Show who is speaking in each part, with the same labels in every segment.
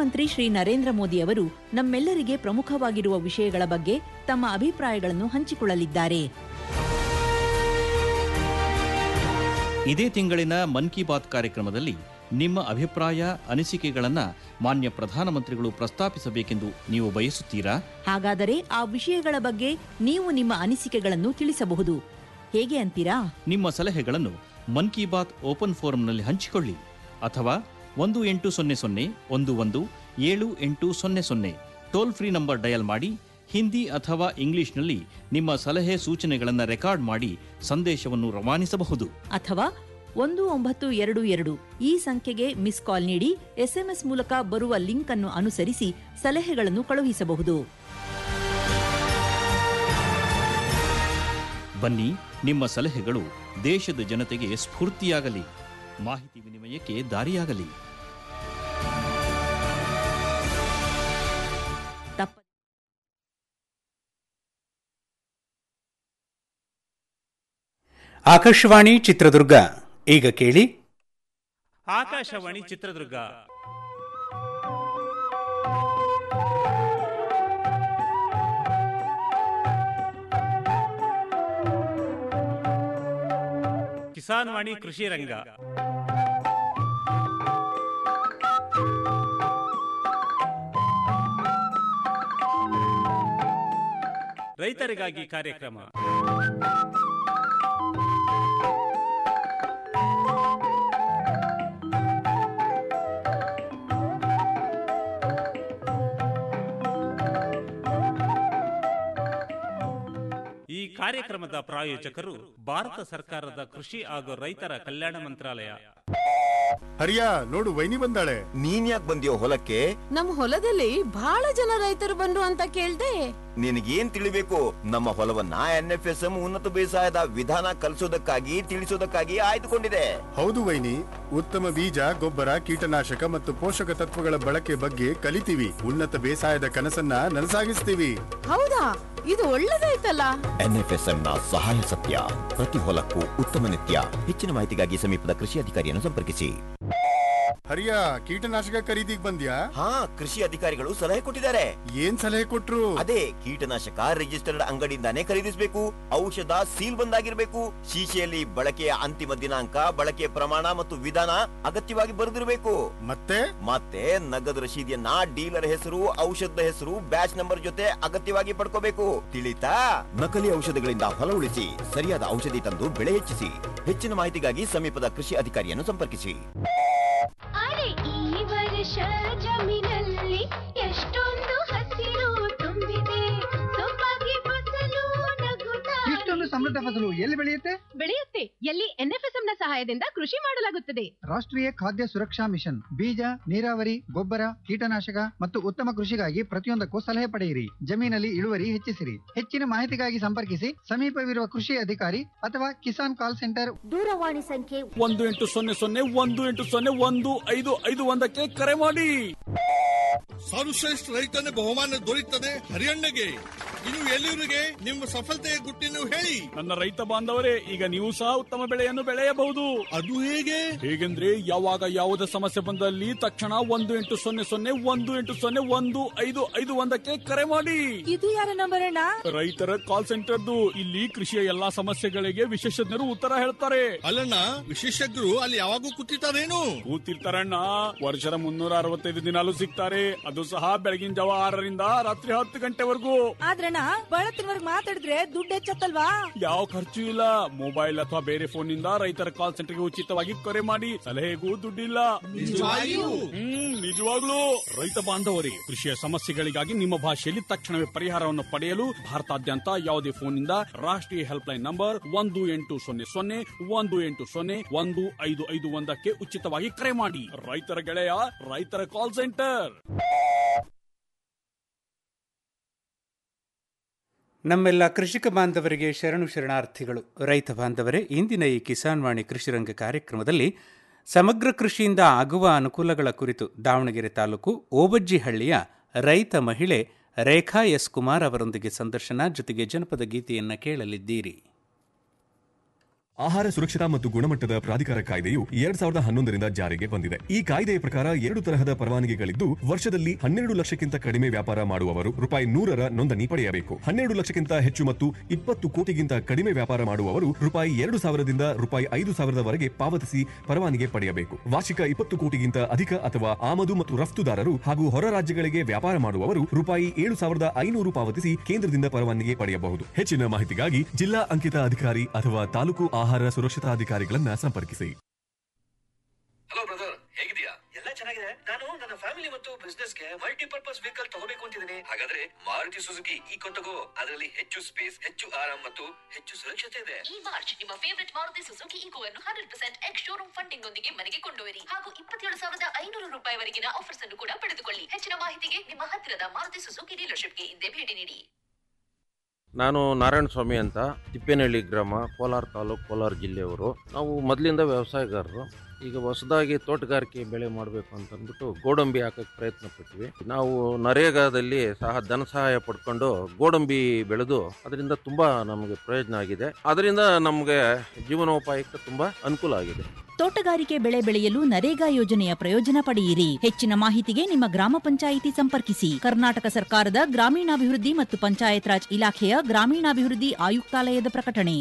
Speaker 1: ಪ್ರಧಾನಮಂತ್ರಿ ಶ್ರೀ ನರೇಂದ್ರ ಮೋದಿ ಅವರು ನಮ್ಮೆಲ್ಲರಿಗೆ ಪ್ರಮುಖವಾಗಿರುವ ವಿಷಯಗಳ ಬಗ್ಗೆ ತಮ್ಮ ಅಭಿಪ್ರಾಯಗಳನ್ನು ಹಂಚಿಕೊಳ್ಳಲಿದ್ದಾರೆ
Speaker 2: ಇದೇ ತಿಂಗಳಿನ ಮನ್ ಕಿ ಬಾತ್ ಕಾರ್ಯಕ್ರಮದಲ್ಲಿ ನಿಮ್ಮ ಅಭಿಪ್ರಾಯ ಅನಿಸಿಕೆಗಳನ್ನು ಮಾನ್ಯ ಪ್ರಧಾನಮಂತ್ರಿಗಳು ಪ್ರಸ್ತಾಪಿಸಬೇಕೆಂದು ನೀವು ಬಯಸುತ್ತೀರಾ
Speaker 1: ಹಾಗಾದರೆ ಆ ವಿಷಯಗಳ ಬಗ್ಗೆ ನೀವು ನಿಮ್ಮ ಅನಿಸಿಕೆಗಳನ್ನು ತಿಳಿಸಬಹುದು ಹೇಗೆ ಅಂತೀರಾ
Speaker 2: ನಿಮ್ಮ ಸಲಹೆಗಳನ್ನು ಮನ್ ಕಿ ಬಾತ್ ಓಪನ್ ಫೋರಂನಲ್ಲಿ ಹಂಚಿಕೊಳ್ಳಿ ಅಥವಾ ಒಂದು ಎಂಟು ಸೊನ್ನೆ ಸೊನ್ನೆ ಒಂದು ಒಂದು ಏಳು ಎಂಟು ಸೊನ್ನೆ ಸೊನ್ನೆ ಟೋಲ್ ಫ್ರೀ ನಂಬರ್ ಡಯಲ್ ಮಾಡಿ ಹಿಂದಿ ಅಥವಾ ಇಂಗ್ಲಿಷ್ನಲ್ಲಿ ನಿಮ್ಮ ಸಲಹೆ ಸೂಚನೆಗಳನ್ನು ರೆಕಾರ್ಡ್ ಮಾಡಿ ಸಂದೇಶವನ್ನು ರವಾನಿಸಬಹುದು
Speaker 1: ಅಥವಾ ಒಂದು ಒಂಬತ್ತು ಎರಡು ಎರಡು ಈ ಸಂಖ್ಯೆಗೆ ಮಿಸ್ ಕಾಲ್ ನೀಡಿ ಎಸ್ಎಂಎಸ್ ಮೂಲಕ ಬರುವ ಲಿಂಕ್ ಅನ್ನು ಅನುಸರಿಸಿ ಸಲಹೆಗಳನ್ನು ಕಳುಹಿಸಬಹುದು
Speaker 2: ಬನ್ನಿ ನಿಮ್ಮ ಸಲಹೆಗಳು ದೇಶದ ಜನತೆಗೆ ಸ್ಫೂರ್ತಿಯಾಗಲಿ ಮಾಹಿತಿ ವಿನಿಮಯಕ್ಕೆ ದಾರಿಯಾಗಲಿ
Speaker 1: ತಪ್ಪ
Speaker 3: ಆಕಾಶವಾಣಿ ಚಿತ್ರದುರ್ಗ ಈಗ ಕೇಳಿ
Speaker 4: ಆಕಾಶವಾಣಿ ಚಿತ್ರದುರ್ಗ ಕಿಸಾನ್ ವಾಣಿ ಕೃಷಿ ರಂಗ ರೈತರಿಗಾಗಿ ಕಾರ್ಯಕ್ರಮ ಈ ಕಾರ್ಯಕ್ರಮದ ಪ್ರಾಯೋಜಕರು ಭಾರತ ಸರ್ಕಾರದ ಕೃಷಿ ಹಾಗೂ ರೈತರ ಕಲ್ಯಾಣ ಮಂತ್ರಾಲಯ
Speaker 5: ಹರಿಯಾ ನೋಡು ವೈನಿ ಬಂದಾಳೆ
Speaker 6: ನೀನ್ ಯಾಕೆ ಬಂದಿಯೋ ಹೊಲಕ್ಕೆ
Speaker 7: ನಮ್ ಹೊಲದಲ್ಲಿ ಬಹಳ ಜನ ರೈತರು ಬಂದ್ರು ಅಂತ ಕೇಳ್ದೆ
Speaker 6: ನಿನಗೇನ್ ತಿಳಿಬೇಕು ನಮ್ಮ ಹೊಲವನ್ನ ಎನ್ ಎಫ್ ಎಸ್ ಎಂ ಉನ್ನತ ಬೇಸಾಯದ ವಿಧಾನ ಕಲಿಸೋದಕ್ಕಾಗಿ ತಿಳಿಸೋದಕ್ಕಾಗಿ ಆಯ್ದುಕೊಂಡಿದೆ
Speaker 5: ಹೌದು ವೈನಿ ಉತ್ತಮ ಬೀಜ ಗೊಬ್ಬರ ಕೀಟನಾಶಕ ಮತ್ತು ಪೋಷಕ ತತ್ವಗಳ ಬಳಕೆ ಬಗ್ಗೆ ಕಲಿತೀವಿ ಉನ್ನತ ಬೇಸಾಯದ ಕನಸನ್ನ ನನಸಾಗಿಸ್ತೀವಿ
Speaker 7: ಹೌದಾ ಇದು ಒಳ್ಳೇದಾಯ್ತಲ್ಲ
Speaker 6: ಎನ್ ಎಫ್ ಎಸ್ ಎಂ ನ ಸಹಾಯ ಸತ್ಯ ಪ್ರತಿ ಹೊಲಕ್ಕೂ ಉತ್ತಮ ನಿತ್ಯ ಹೆಚ್ಚಿನ ಮಾಹಿತಿಗಾಗಿ ಸಮೀಪದ ಕೃಷಿ ಅಧಿಕಾರಿಯನ್ನು ಸಂಪರ್ಕಿಸಿ
Speaker 5: ಹರಿಯಾ ಕೀಟನಾಶಕ ಖರೀದಿಗ್ ಬಂದ್ಯಾ
Speaker 6: ಹಾ ಕೃಷಿ ಅಧಿಕಾರಿಗಳು ಸಲಹೆ ಕೊಟ್ಟಿದ್ದಾರೆ
Speaker 5: ಏನ್ ಸಲಹೆ ಕೊಟ್ರು
Speaker 6: ಅದೇ ಕೀಟನಾಶಕ ರಿಜಿಸ್ಟರ್ಡ್ ಅಂಗಡಿಯಿಂದಾನೇ ಖರೀದಿಸಬೇಕು ಔಷಧ ಸೀಲ್ ಬಂದಾಗಿರ್ಬೇಕು ಶೀಶೆಯಲ್ಲಿ ಬಳಕೆಯ ಅಂತಿಮ ದಿನಾಂಕ ಬಳಕೆಯ ಪ್ರಮಾಣ ಮತ್ತು ವಿಧಾನ ಅಗತ್ಯವಾಗಿ ಬರೆದಿರಬೇಕು
Speaker 5: ಮತ್ತೆ
Speaker 6: ಮತ್ತೆ ನಗದು ರಶೀದಿಯನ್ನ ಡೀಲರ್ ಹೆಸರು ಔಷಧದ ಹೆಸರು ಬ್ಯಾಚ್ ನಂಬರ್ ಜೊತೆ ಅಗತ್ಯವಾಗಿ ಪಡ್ಕೋಬೇಕು ತಿಳಿತಾ ನಕಲಿ ಔಷಧಗಳಿಂದ ಹೊಲ ಉಳಿಸಿ ಸರಿಯಾದ ಔಷಧಿ ತಂದು ಬೆಳೆ ಹೆಚ್ಚಿಸಿ ಹೆಚ್ಚಿನ ಮಾಹಿತಿಗಾಗಿ ಸಮೀಪದ ಕೃಷಿ ಅಧಿಕಾರಿಯನ್ನು ಸಂಪರ್ಕಿಸಿ
Speaker 8: ಅರೆ ಈ ವರ್ಷ ಜಮೀನಲ್ಲಿ ಎಷ್ಟೊಂದು ಹಸಿರು ತುಂಬಿದೆ ಸೊಬಗೆ ಫಸಲು ನಗುತ್ತಾ
Speaker 9: ಇಷ್ಟೊಂದು ಸಮೃದ್ಧ ಫಸಲು ಎಲ್ಲಿ ಬೆಳೆಯುತ್ತೆ
Speaker 8: ಬೆಳೆಯುತ್ತೆ ಎಲ್ಲಿ ಎನ್ಎಫ್ಎಸ್ಎಂ ನ ಸಹಾಯದಿಂದ ಕೃಷಿ ಮಾಡಲಾಗುತ್ತದೆ
Speaker 9: ರಾಷ್ಟ್ರೀಯ ಖಾದ್ಯ ಸುರಕ್ಷಾ ಮಿಷನ್ ಬೀಜ ನೀರಾವರಿ ಗೊಬ್ಬರ ಕೀಟನಾಶಕ ಮತ್ತು ಉತ್ತಮ ಕೃಷಿಗಾಗಿ ಪ್ರತಿಯೊಂದಕ್ಕೂ ಸಲಹೆ ಪಡೆಯಿರಿ ಜಮೀನಲ್ಲಿ ಇಳುವರಿ ಹೆಚ್ಚಿಸಿರಿ ಹೆಚ್ಚಿನ ಮಾಹಿತಿಗಾಗಿ ಸಂಪರ್ಕಿಸಿ ಸಮೀಪವಿರುವ ಕೃಷಿ ಅಧಿಕಾರಿ ಅಥವಾ ಕಿಸಾನ್ ಕಾಲ್ ಸೆಂಟರ್
Speaker 8: ದೂರವಾಣಿ ಸಂಖ್ಯೆ
Speaker 10: ಒಂದು ಎಂಟು ಸೊನ್ನೆ ಸೊನ್ನೆ ಒಂದು ಎಂಟು ಸೊನ್ನೆ ಒಂದು ಐದು ಐದು ಒಂದಕ್ಕೆ ಕರೆ ಮಾಡಿ
Speaker 11: ಸರ್ವಶ್ರೇಷ್ಠ ರೈತನ ಬಹುಮಾನ ದೊರೆಯುತ್ತದೆ ಹರಿಯಣ್ಣಗೆ ಇನ್ನು ಎಲ್ಲಿವರೆಗೆ ನಿಮ್ಮ ಸಫಲತೆಯ ಗುಟ್ಟಿನ ಹೇಳಿ
Speaker 10: ನನ್ನ ರೈತ ಬಾಂಧವರೇ ಈಗ ನೀವು ಸಹ ಉತ್ತಮ ಬೆಳೆಯನ್ನು ಬೆಳೆಯಬಹುದು
Speaker 11: ಅದು ಹೇಗೆ
Speaker 10: ಹೇಗೆಂದ್ರೆ ಯಾವಾಗ ಯಾವುದೇ ಸಮಸ್ಯೆ ಬಂದಲ್ಲಿ ತಕ್ಷಣ ಒಂದು ಎಂಟು ಸೊನ್ನೆ ಸೊನ್ನೆ ಒಂದು ಎಂಟು ಸೊನ್ನೆ ಒಂದು ಐದು ಐದು ಒಂದಕ್ಕೆ ಕರೆ ಮಾಡಿ
Speaker 1: ಇದು ಯಾರ ನಂಬರ್ ಅಣ್ಣ
Speaker 10: ರೈತರ ಕಾಲ್ ಸೆಂಟರ್ದು ಇಲ್ಲಿ ಕೃಷಿಯ ಎಲ್ಲಾ ಸಮಸ್ಯೆಗಳಿಗೆ ವಿಶೇಷಜ್ಞರು ಉತ್ತರ ಹೇಳ್ತಾರೆ
Speaker 11: ಅಲ್ಲಣ್ಣ ವಿಶೇಷಜ್ಞರು ಅಲ್ಲಿ ಯಾವಾಗೂ ಕೂತಿರ್ತಾರೇನು
Speaker 10: ಕೂತಿರ್ತಾರಣ್ಣ ವರ್ಷದ ಮುನ್ನೂರ ಅರವತ್ತೈದು ದಿನಾಲು ಸಿಗ್ತಾರೆ ಅದು ಸಹ ಬೆಳಗಿನ ಜಾವ ಆರರಿಂದ ರಾತ್ರಿ ಹತ್ತು ಗಂಟೆವರೆಗೂ
Speaker 1: ಆದ್ರಣ್ಣ ಬಳತ್ತಿನವರ್ಗ್ ಮಾತಾಡಿದ್ರೆ ದುಡ್ಡು ಹೆಚ್ಚತ್ತಲ್ವಾ
Speaker 10: ಯಾವ ಖರ್ಚು ಇಲ್ಲ ಮೊಬೈಲ್ ಅಥವಾ ಬೇರೆ ಫೋನ್ ನಿಂದ ರೈತರ ಕಾಲ್ ಸೆಂಟರ್ಗೆ ಉಚಿತವಾಗಿ ಕರೆ ಮಾಡಿ ಸಲಹೆಗೂ ದುಡ್ಡಿಲ್ಲ
Speaker 11: ನಿಜವಾಗಿಯೂ?
Speaker 10: ಹ್ಮ್ ನಿಜವಾಗ್ಲೂ ರೈತ ಬಾಂಧವರೇ ಕೃಷಿಯ ಸಮಸ್ಯೆಗಳಿಗಾಗಿ ನಿಮ್ಮ ಭಾಷೆಯಲ್ಲಿ ತಕ್ಷಣವೇ ಪರಿಹಾರವನ್ನು ಪಡೆಯಲು ಭಾರತಾದ್ಯಂತ ಯಾವುದೇ ಫೋನ್ ನಿಂದ ರಾಷ್ಟ್ರೀಯ ಹೆಲ್ಪ್ ಲೈನ್ ನಂಬರ್ ಒಂದು ಎಂಟು ಸೊನ್ನೆ ಸೊನ್ನೆ ಒಂದು ಎಂಟು ಸೊನ್ನೆ ಒಂದು ಐದು ಐದು ಒಂದಕ್ಕೆ ಉಚಿತವಾಗಿ ಕರೆ ಮಾಡಿ ರೈತರ ಗೆಳೆಯ ರೈತರ ಕಾಲ್ ಸೆಂಟರ್
Speaker 3: ನಮ್ಮೆಲ್ಲ ಕೃಷಿಕ ಬಾಂಧವರಿಗೆ ಶರಣು ಶರಣಾರ್ಥಿಗಳು ರೈತ ಬಾಂಧವರೇ ಇಂದಿನ ಈ ಕಿಸಾನ್ ವಾಣಿ ಕೃಷಿರಂಗ ಕಾರ್ಯಕ್ರಮದಲ್ಲಿ ಸಮಗ್ರ ಕೃಷಿಯಿಂದ ಆಗುವ ಅನುಕೂಲಗಳ ಕುರಿತು ದಾವಣಗೆರೆ ತಾಲೂಕು ಓಬಜ್ಜಿಹಳ್ಳಿಯ ರೈತ ಮಹಿಳೆ ರೇಖಾ ಎಸ್ ಕುಮಾರ್ ಅವರೊಂದಿಗೆ ಸಂದರ್ಶನ ಜೊತೆಗೆ ಜನಪದ ಗೀತೆಯನ್ನು ಕೇಳಲಿದ್ದೀರಿ
Speaker 12: ಆಹಾರ ಸುರಕ್ಷತಾ ಮತ್ತು ಗುಣಮಟ್ಟದ ಪ್ರಾಧಿಕಾರ ಕಾಯ್ದೆಯು ಎರಡ್ ಸಾವಿರದ ಹನ್ನೊಂದರಿಂದ ಜಾರಿಗೆ ಬಂದಿದೆ ಈ ಕಾಯ್ದೆಯ ಪ್ರಕಾರ ಎರಡು ತರಹದ ಪರವಾನಗಿಗಳಿದ್ದು ವರ್ಷದಲ್ಲಿ ಹನ್ನೆರಡು ಲಕ್ಷಕ್ಕಿಂತ ಕಡಿಮೆ ವ್ಯಾಪಾರ ಮಾಡುವವರು ರೂಪಾಯಿ ನೂರರ ನೋಂದಣಿ ಪಡೆಯಬೇಕು ಹನ್ನೆರಡು ಲಕ್ಷಕ್ಕಿಂತ ಹೆಚ್ಚು ಮತ್ತು ಇಪ್ಪತ್ತು ಕೋಟಿಗಿಂತ ಕಡಿಮೆ ವ್ಯಾಪಾರ ಮಾಡುವವರು ರೂಪಾಯಿ ಎರಡು ಸಾವಿರದಿಂದ ರೂಪಾಯಿ ಐದು ಸಾವಿರದವರೆಗೆ ಪಾವತಿಸಿ ಪರವಾನಗಿ ಪಡೆಯಬೇಕು ವಾರ್ಷಿಕ ಇಪ್ಪತ್ತು ಕೋಟಿಗಿಂತ ಅಧಿಕ ಅಥವಾ ಆಮದು ಮತ್ತು ರಫ್ತುದಾರರು ಹಾಗೂ ಹೊರ ರಾಜ್ಯಗಳಿಗೆ ವ್ಯಾಪಾರ ಮಾಡುವವರು ರೂಪಾಯಿ ಏಳು ಸಾವಿರದ ಐನೂರು ಪಾವತಿಸಿ ಕೇಂದ್ರದಿಂದ ಪರವಾನಗಿ ಪಡೆಯಬಹುದು ಹೆಚ್ಚಿನ ಮಾಹಿತಿಗಾಗಿ ಜಿಲ್ಲಾ ಅಂಕಿತ ಅಧಿಕಾರಿ ಅಥವಾ ತಾಲೂಕು ಆಹಾರ ಸುರಕ್ಷತಾಧಿಕಾರಿಗಳನ್ನ ಸಂಪರ್ಕಿಸಿ
Speaker 13: ಹಲೋ ಬ್ರದರ್ ಹೇಗಿದ್ಯಾ ಎಲ್ಲ ಚೆನ್ನಾಗಿದೆ ನಾನು ನನ್ನ ಫ್ಯಾಮಿಲಿ ಮತ್ತು ಬಿಸ್ನೆಸ್ ಗೆ ಮಲ್ಟಿಪರ್ಪಸ್ ವೆಹಿಕಲ್ ತಗೋಬೇಕು ಅಂತಿದ್ದೀನಿ ಹಾಗಾದ್ರೆ ಮಾರುತಿ ಸುಜುಕಿ ಈಕೋ ತಗೋ ಅದರಲ್ಲಿ ಹೆಚ್ಚು ಸ್ಪೇಸ್ ಹೆಚ್ಚು ಆರಾಮ್ ಮತ್ತು ಹೆಚ್ಚು ಸುರಕ್ಷತೆ ಇದೆ
Speaker 14: ಈ ಮಾರ್ಚ್ ನಿಮ್ಮ ಫೇವರಿಟ್ ಮಾರುತಿ ಸುಜುಕಿ ಈಗೋ ಅನ್ನು hundred percent ex showroom funding ನೊಂದಿಗೆ ಮನೆಗೆ ಕೊಂಡೊಯ್ಯಿರಿ ಹಾಗೂ ಇಪ್ಪತ್ತೇಳು ಸಾವಿರದ ಐನೂರು ರೂಪಾಯಿವರೆಗಿನ ಆಫರ್ಸ್ ಅನ್ನು ಕೂಡ ಪಡೆದುಕೊಳ್ಳಿ ಹೆಚ್ಚಿನ ಮಾಹಿತಿಗೆ ನಿಮ್ಮ ಹತ್ತಿರದ ಮಾರುತಿ ಸುಜುಕಿ ಡೀಲರ್ಶಿಪ್ಗೆ ಹಿಂದೆ ಭೇಟಿ ನೀಡಿ
Speaker 15: ನಾನು ನಾರಾಯಣ ಸ್ವಾಮಿ ಅಂತ ತಿಪ್ಪೇನಹಳ್ಳಿ ಗ್ರಾಮ ಕೋಲಾರ ತಾಲೂಕು ಕೋಲಾರ ಜಿಲ್ಲೆಯವರು ನಾವು ಮೊದಲಿಂದ ವ್ಯವಸಾಯಗಾರರು ಈಗ ಹೊಸದಾಗಿ ತೋಟಗಾರಿಕೆ ಬೆಳೆ ಮಾಡಬೇಕು ಅಂತ ಅಂದ್ಬಿಟ್ಟು ಗೋಡಂಬಿ ಹಾಕಕ್ಕೆ ಪ್ರಯತ್ನ ಪಟ್ವಿ ನಾವು ನರೇಗಾದಲ್ಲಿ ಸಹ ಧನ ಸಹಾಯ ಪಡ್ಕೊಂಡು ಗೋಡಂಬಿ ಬೆಳೆದು ಅದರಿಂದ ತುಂಬಾ ನಮಗೆ ಪ್ರಯೋಜನ ಆಗಿದೆ ಅದರಿಂದ ನಮಗೆ ಜೀವನೋಪಾಯಕ್ಕೆ ತುಂಬಾ ಅನುಕೂಲ ಆಗಿದೆ
Speaker 1: ತೋಟಗಾರಿಕೆ ಬೆಳೆ ಬೆಳೆಯಲು ನರೇಗಾ ಯೋಜನೆಯ ಪ್ರಯೋಜನ ಪಡೆಯಿರಿ ಹೆಚ್ಚಿನ ಮಾಹಿತಿಗೆ ನಿಮ್ಮ ಗ್ರಾಮ ಪಂಚಾಯಿತಿ ಸಂಪರ್ಕಿಸಿ ಕರ್ನಾಟಕ ಸರ್ಕಾರದ ಗ್ರಾಮೀಣಾಭಿವೃದ್ಧಿ ಮತ್ತು ಪಂಚಾಯತ್ ರಾಜ್ ಇಲಾಖೆಯ ಗ್ರಾಮೀಣಾಭಿವೃದ್ಧಿ ಆಯುಕ್ತಾಲಯದ ಪ್ರಕಟಣೆ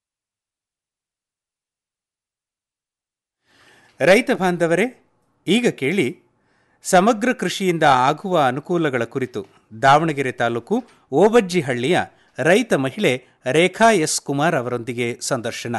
Speaker 3: ರೈತ ಬಾಂಧವರೇ ಈಗ ಕೇಳಿ ಸಮಗ್ರ ಕೃಷಿಯಿಂದ ಆಗುವ ಅನುಕೂಲಗಳ ಕುರಿತು ದಾವಣಗೆರೆ ತಾಲೂಕು ಓಬಜ್ಜಿಹಳ್ಳಿಯ ರೈತ ಮಹಿಳೆ ರೇಖಾ ಎಸ್ ಕುಮಾರ್ ಅವರೊಂದಿಗೆ ಸಂದರ್ಶನ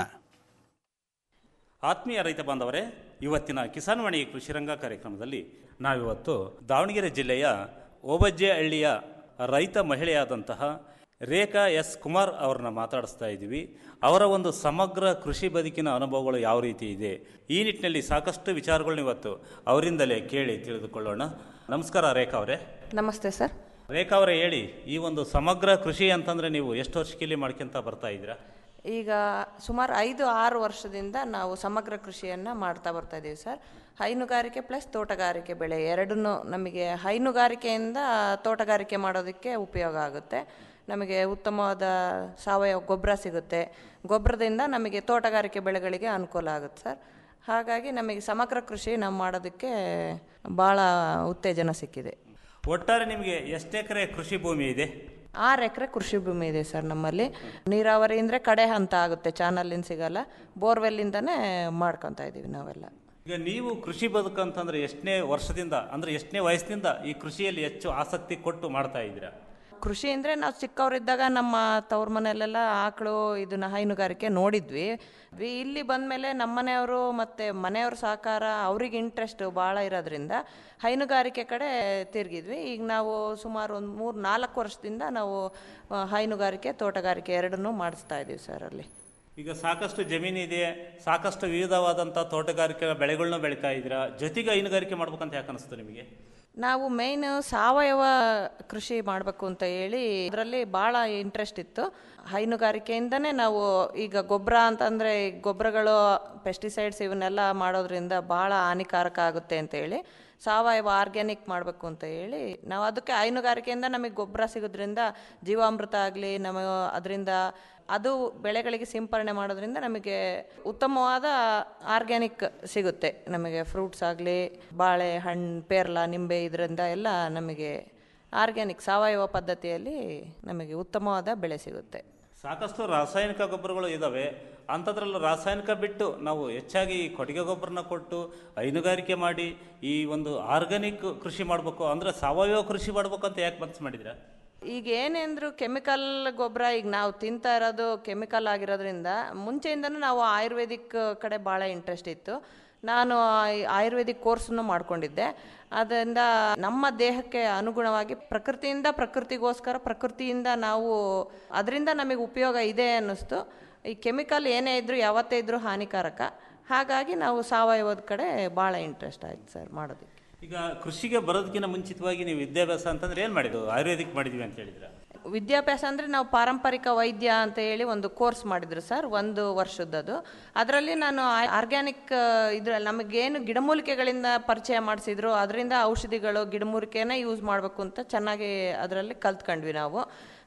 Speaker 4: ಆತ್ಮೀಯ ರೈತ ಬಾಂಧವರೇ ಇವತ್ತಿನ ಕಿಸಾನ್ವಾಣಿ ಕೃಷಿರಂಗ ಕಾರ್ಯಕ್ರಮದಲ್ಲಿ ನಾವಿವತ್ತು ದಾವಣಗೆರೆ ಜಿಲ್ಲೆಯ ಓಬಜ್ಜೆ ಹಳ್ಳಿಯ ರೈತ ಮಹಿಳೆಯಾದಂತಹ ರೇಖಾ ಎಸ್ ಕುಮಾರ್ ಅವ್ರನ್ನ ಮಾತಾಡಿಸ್ತಾ ಇದ್ದೀವಿ ಅವರ ಒಂದು ಸಮಗ್ರ ಕೃಷಿ ಬದುಕಿನ ಅನುಭವಗಳು ಯಾವ ರೀತಿ ಇದೆ ಈ ನಿಟ್ಟಿನಲ್ಲಿ ಸಾಕಷ್ಟು ವಿಚಾರಗಳನ್ನ ಇವತ್ತು ಅವರಿಂದಲೇ ಕೇಳಿ ತಿಳಿದುಕೊಳ್ಳೋಣ ನಮಸ್ಕಾರ ರೇಖಾ ಅವರೇ
Speaker 16: ನಮಸ್ತೆ ಸರ್
Speaker 4: ರೇಖಾ ಅವರೇ ಹೇಳಿ ಈ ಒಂದು ಸಮಗ್ರ ಕೃಷಿ ಅಂತಂದ್ರೆ ನೀವು ಎಷ್ಟು ವರ್ಷಕ್ಕೆ ಮಾಡ್ಕೊಂತ ಬರ್ತಾ ಇದ್ದೀರಾ
Speaker 16: ಈಗ ಸುಮಾರು ಐದು ಆರು ವರ್ಷದಿಂದ ನಾವು ಸಮಗ್ರ ಕೃಷಿಯನ್ನು ಮಾಡ್ತಾ ಬರ್ತಾ ಇದ್ದೀವಿ ಸರ್ ಹೈನುಗಾರಿಕೆ ಪ್ಲಸ್ ತೋಟಗಾರಿಕೆ ಬೆಳೆ ಎರಡನ್ನೂ ನಮಗೆ ಹೈನುಗಾರಿಕೆಯಿಂದ ತೋಟಗಾರಿಕೆ ಮಾಡೋದಕ್ಕೆ ಉಪಯೋಗ ಆಗುತ್ತೆ ನಮಗೆ ಉತ್ತಮವಾದ ಸಾವಯವ ಗೊಬ್ಬರ ಸಿಗುತ್ತೆ ಗೊಬ್ಬರದಿಂದ ನಮಗೆ ತೋಟಗಾರಿಕೆ ಬೆಳೆಗಳಿಗೆ ಅನುಕೂಲ ಆಗುತ್ತೆ ಸರ್ ಹಾಗಾಗಿ ನಮಗೆ ಸಮಗ್ರ ಕೃಷಿ ನಾವು ಮಾಡೋದಕ್ಕೆ ಭಾಳ ಉತ್ತೇಜನ ಸಿಕ್ಕಿದೆ
Speaker 4: ಒಟ್ಟಾರೆ ನಿಮಗೆ ಎಷ್ಟು ಎಕರೆ ಕೃಷಿ ಭೂಮಿ ಇದೆ
Speaker 16: ಆರು ಎಕರೆ ಕೃಷಿ ಭೂಮಿ ಇದೆ ಸರ್ ನಮ್ಮಲ್ಲಿ ನೀರಾವರಿ ಅಂದರೆ ಕಡೆ ಹಂತ ಆಗುತ್ತೆ ಚಾನಲ್ಲಿಂದ ಸಿಗಲ್ಲ ಬೋರ್ವೆಲ್ಲಿಂದನೇ ಮಾಡ್ಕೊತಾ ಇದ್ದೀವಿ ನಾವೆಲ್ಲ
Speaker 4: ಈಗ ನೀವು ಕೃಷಿ ಬದುಕಂತಂದ್ರೆ ಎಷ್ಟನೇ ವರ್ಷದಿಂದ ಅಂದ್ರೆ ಎಷ್ಟನೇ ವಯಸ್ಸಿನಿಂದ ಈ ಕೃಷಿಯಲ್ಲಿ ಹೆಚ್ಚು ಆಸಕ್ತಿ ಕೊಟ್ಟು ಮಾಡ್ತಾ ಇದ್ದೀರಾ
Speaker 16: ಕೃಷಿ ಅಂದರೆ ನಾವು ಚಿಕ್ಕವರಿದ್ದಾಗ ನಮ್ಮ ತವ್ರ ಮನೆಯಲ್ಲೆಲ್ಲ ಆಕಳು ಇದನ್ನ ಹೈನುಗಾರಿಕೆ ನೋಡಿದ್ವಿ ವಿ- ಇಲ್ಲಿ ಬಂದಮೇಲೆ ನಮ್ಮ ಮನೆಯವರು ಮತ್ತು ಮನೆಯವ್ರ ಸಹಕಾರ ಅವ್ರಿಗೆ ಇಂಟ್ರೆಸ್ಟ್ ಭಾಳ ಇರೋದ್ರಿಂದ ಹೈನುಗಾರಿಕೆ ಕಡೆ ತಿರುಗಿದ್ವಿ ಈಗ ನಾವು ಸುಮಾರು ಒಂದು ಮೂರು ನಾಲ್ಕು ವರ್ಷದಿಂದ ನಾವು ಆ, ಹೈನುಗಾರಿಕೆ ತೋಟಗಾರಿಕೆ ಎರಡನ್ನೂ ಮಾಡಿಸ್ತಾ ಇದ್ದೀವಿ ಸರ್ ಅಲ್ಲಿ
Speaker 4: ಈಗ ಸಾಕಷ್ಟು ಜಮೀನಿದೆ ಸಾಕಷ್ಟು ವಿವಿಧವಾದಂಥ ತೋಟಗಾರಿಕೆ ಬೆಳೆಗಳನ್ನ ಬೆಳೀತಾ ಇದ್ದೀರಾ ಜೊತೆಗೆ ಹೈನುಗಾರಿಕೆ ಮಾಡ್ಬೇಕಂತ ಯಾಕೆ ಅನಿಸ್ತು ನಿಮಗೆ
Speaker 16: ನಾವು ಮೇಯ್ನ್ ಸಾವಯವ ಕೃಷಿ ಮಾಡಬೇಕು ಅಂತ ಹೇಳಿ ಅದರಲ್ಲಿ ಭಾಳ ಇಂಟ್ರೆಸ್ಟ್ ಇತ್ತು ಹೈನುಗಾರಿಕೆಯಿಂದನೇ ನಾವು ಈಗ ಗೊಬ್ಬರ ಅಂತಂದರೆ ಗೊಬ್ಬರಗಳು ಪೆಸ್ಟಿಸೈಡ್ಸ್ ಇವನ್ನೆಲ್ಲ ಮಾಡೋದ್ರಿಂದ ಭಾಳ ಹಾನಿಕಾರಕ ಆಗುತ್ತೆ ಅಂತ ಹೇಳಿ ಸಾವಯವ ಆರ್ಗ್ಯಾನಿಕ್ ಮಾಡಬೇಕು ಅಂತ ಹೇಳಿ ನಾವು ಅದಕ್ಕೆ ಹೈನುಗಾರಿಕೆಯಿಂದ ನಮಗೆ ಗೊಬ್ಬರ ಸಿಗೋದ್ರಿಂದ ಜೀವಾಮೃತ ಆಗಲಿ ನಮಗೆ ಅದರಿಂದ ಅದು ಬೆಳೆಗಳಿಗೆ ಸಿಂಪರಣೆ ಮಾಡೋದ್ರಿಂದ ನಮಗೆ ಉತ್ತಮವಾದ ಆರ್ಗ್ಯಾನಿಕ್ ಸಿಗುತ್ತೆ ನಮಗೆ ಫ್ರೂಟ್ಸ್ ಆಗಲಿ ಬಾಳೆ ಹಣ್ಣು ಪೇರ್ಲ ನಿಂಬೆ ಇದರಿಂದ ಎಲ್ಲ ನಮಗೆ ಆರ್ಗ್ಯಾನಿಕ್ ಸಾವಯವ ಪದ್ಧತಿಯಲ್ಲಿ ನಮಗೆ ಉತ್ತಮವಾದ ಬೆಳೆ ಸಿಗುತ್ತೆ
Speaker 4: ಸಾಕಷ್ಟು ರಾಸಾಯನಿಕ ಗೊಬ್ಬರಗಳು ಇದ್ದಾವೆ ಅಂಥದ್ರಲ್ಲೂ ರಾಸಾಯನಿಕ ಬಿಟ್ಟು ನಾವು ಹೆಚ್ಚಾಗಿ ಈ ಕೊಟ್ಟಿಗೆ ಗೊಬ್ಬರನ ಕೊಟ್ಟು ಹೈನುಗಾರಿಕೆ ಮಾಡಿ ಈ ಒಂದು ಆರ್ಗಾನಿಕ್ ಕೃಷಿ ಮಾಡಬೇಕು ಅಂದರೆ ಸಾವಯವ ಕೃಷಿ ಮಾಡ್ಬೇಕು ಅಂತ ಯಾಕೆ ಮನಸ್ಸು ಮಾಡಿದ್ರ
Speaker 16: ಈಗ ಏನೇಂದ್ರು ಕೆಮಿಕಲ್ ಗೊಬ್ಬರ ಈಗ ನಾವು ತಿಂತಾ ಇರೋದು ಕೆಮಿಕಲ್ ಆಗಿರೋದ್ರಿಂದ ಮುಂಚೆಯಿಂದನೂ ನಾವು ಆಯುರ್ವೇದಿಕ್ ಕಡೆ ಭಾಳ ಇಂಟ್ರೆಸ್ಟ್ ಇತ್ತು ನಾನು ಆಯ್- ಆಯುರ್ವೇದಿಕ್ ಕೋರ್ಸನ್ನು ಮಾಡ್ಕೊಂಡಿದ್ದೆ ಅದರಿಂದ ನಮ್ಮ ದೇಹಕ್ಕೆ ಅನುಗುಣವಾಗಿ ಪ್ರಕೃತಿಯಿಂದ ಪ್ರಕೃತಿಗೋಸ್ಕರ ಪ್ರಕೃತಿಯಿಂದ ನಾವು ಅದರಿಂದ ನಮಗೆ ಉಪಯೋಗ ಇದೆ ಅನ್ನಿಸ್ತು ಈ ಕೆಮಿಕಲ್ ಏನೇ ಇದ್ರೂ ಯಾವತ್ತೇ ಇದ್ರೂ ಹಾನಿಕಾರಕ ಹಾಗಾಗಿ ನಾವು ಸಾವಯವದ ಕಡೆ ಭಾಳ ಇಂಟ್ರೆಸ್ಟ್ ಆಯ್ತು ಸರ್ ಮಾಡೋದಕ್ಕೆ
Speaker 4: ಈಗ ಕೃಷಿಗೆ ಬರೋದಕ್ಕಿಂತ ಮುಂಚಿತವಾಗಿ ನೀವು ವಿದ್ಯಾಭ್ಯಾಸ ಅಂತಂದ್ರೆ ಏನು ಮಾಡಿದ್ದು ಆಯುರ್ವೇದಿಕ್ ಮಾಡಿದ್ವಿ ಅಂತ ಹೇಳಿದ್ರ
Speaker 16: ವಿದ್ಯಾಭ್ಯಾಸ ಅಂದರೆ ನಾವು ಪಾರಂಪರಿಕ ವೈದ್ಯ ಅಂತ ಹೇಳಿ ಒಂದು ಕೋರ್ಸ್ ಮಾಡಿದ್ರು ಸರ್ ಒಂದು ವರ್ಷದ್ದು ಅದರಲ್ಲಿ ನಾನು ಆರ್ಗ್ಯಾನಿಕ್ ಇದ್ರಲ್ಲಿ ನಮಗೇನು ಗಿಡಮೂಲಿಕೆಗಳಿಂದ ಪರಿಚಯ ಮಾಡಿಸಿದ್ರು ಅದರಿಂದ ಔಷಧಿಗಳು ಗಿಡಮೂಲಿಕೆನೇ ಯೂಸ್ ಮಾಡಬೇಕು ಅಂತ ಚೆನ್ನಾಗಿ ಅದರಲ್ಲಿ ಕಲ್ತ್ಕೊಂಡ್ವಿ ನಾವು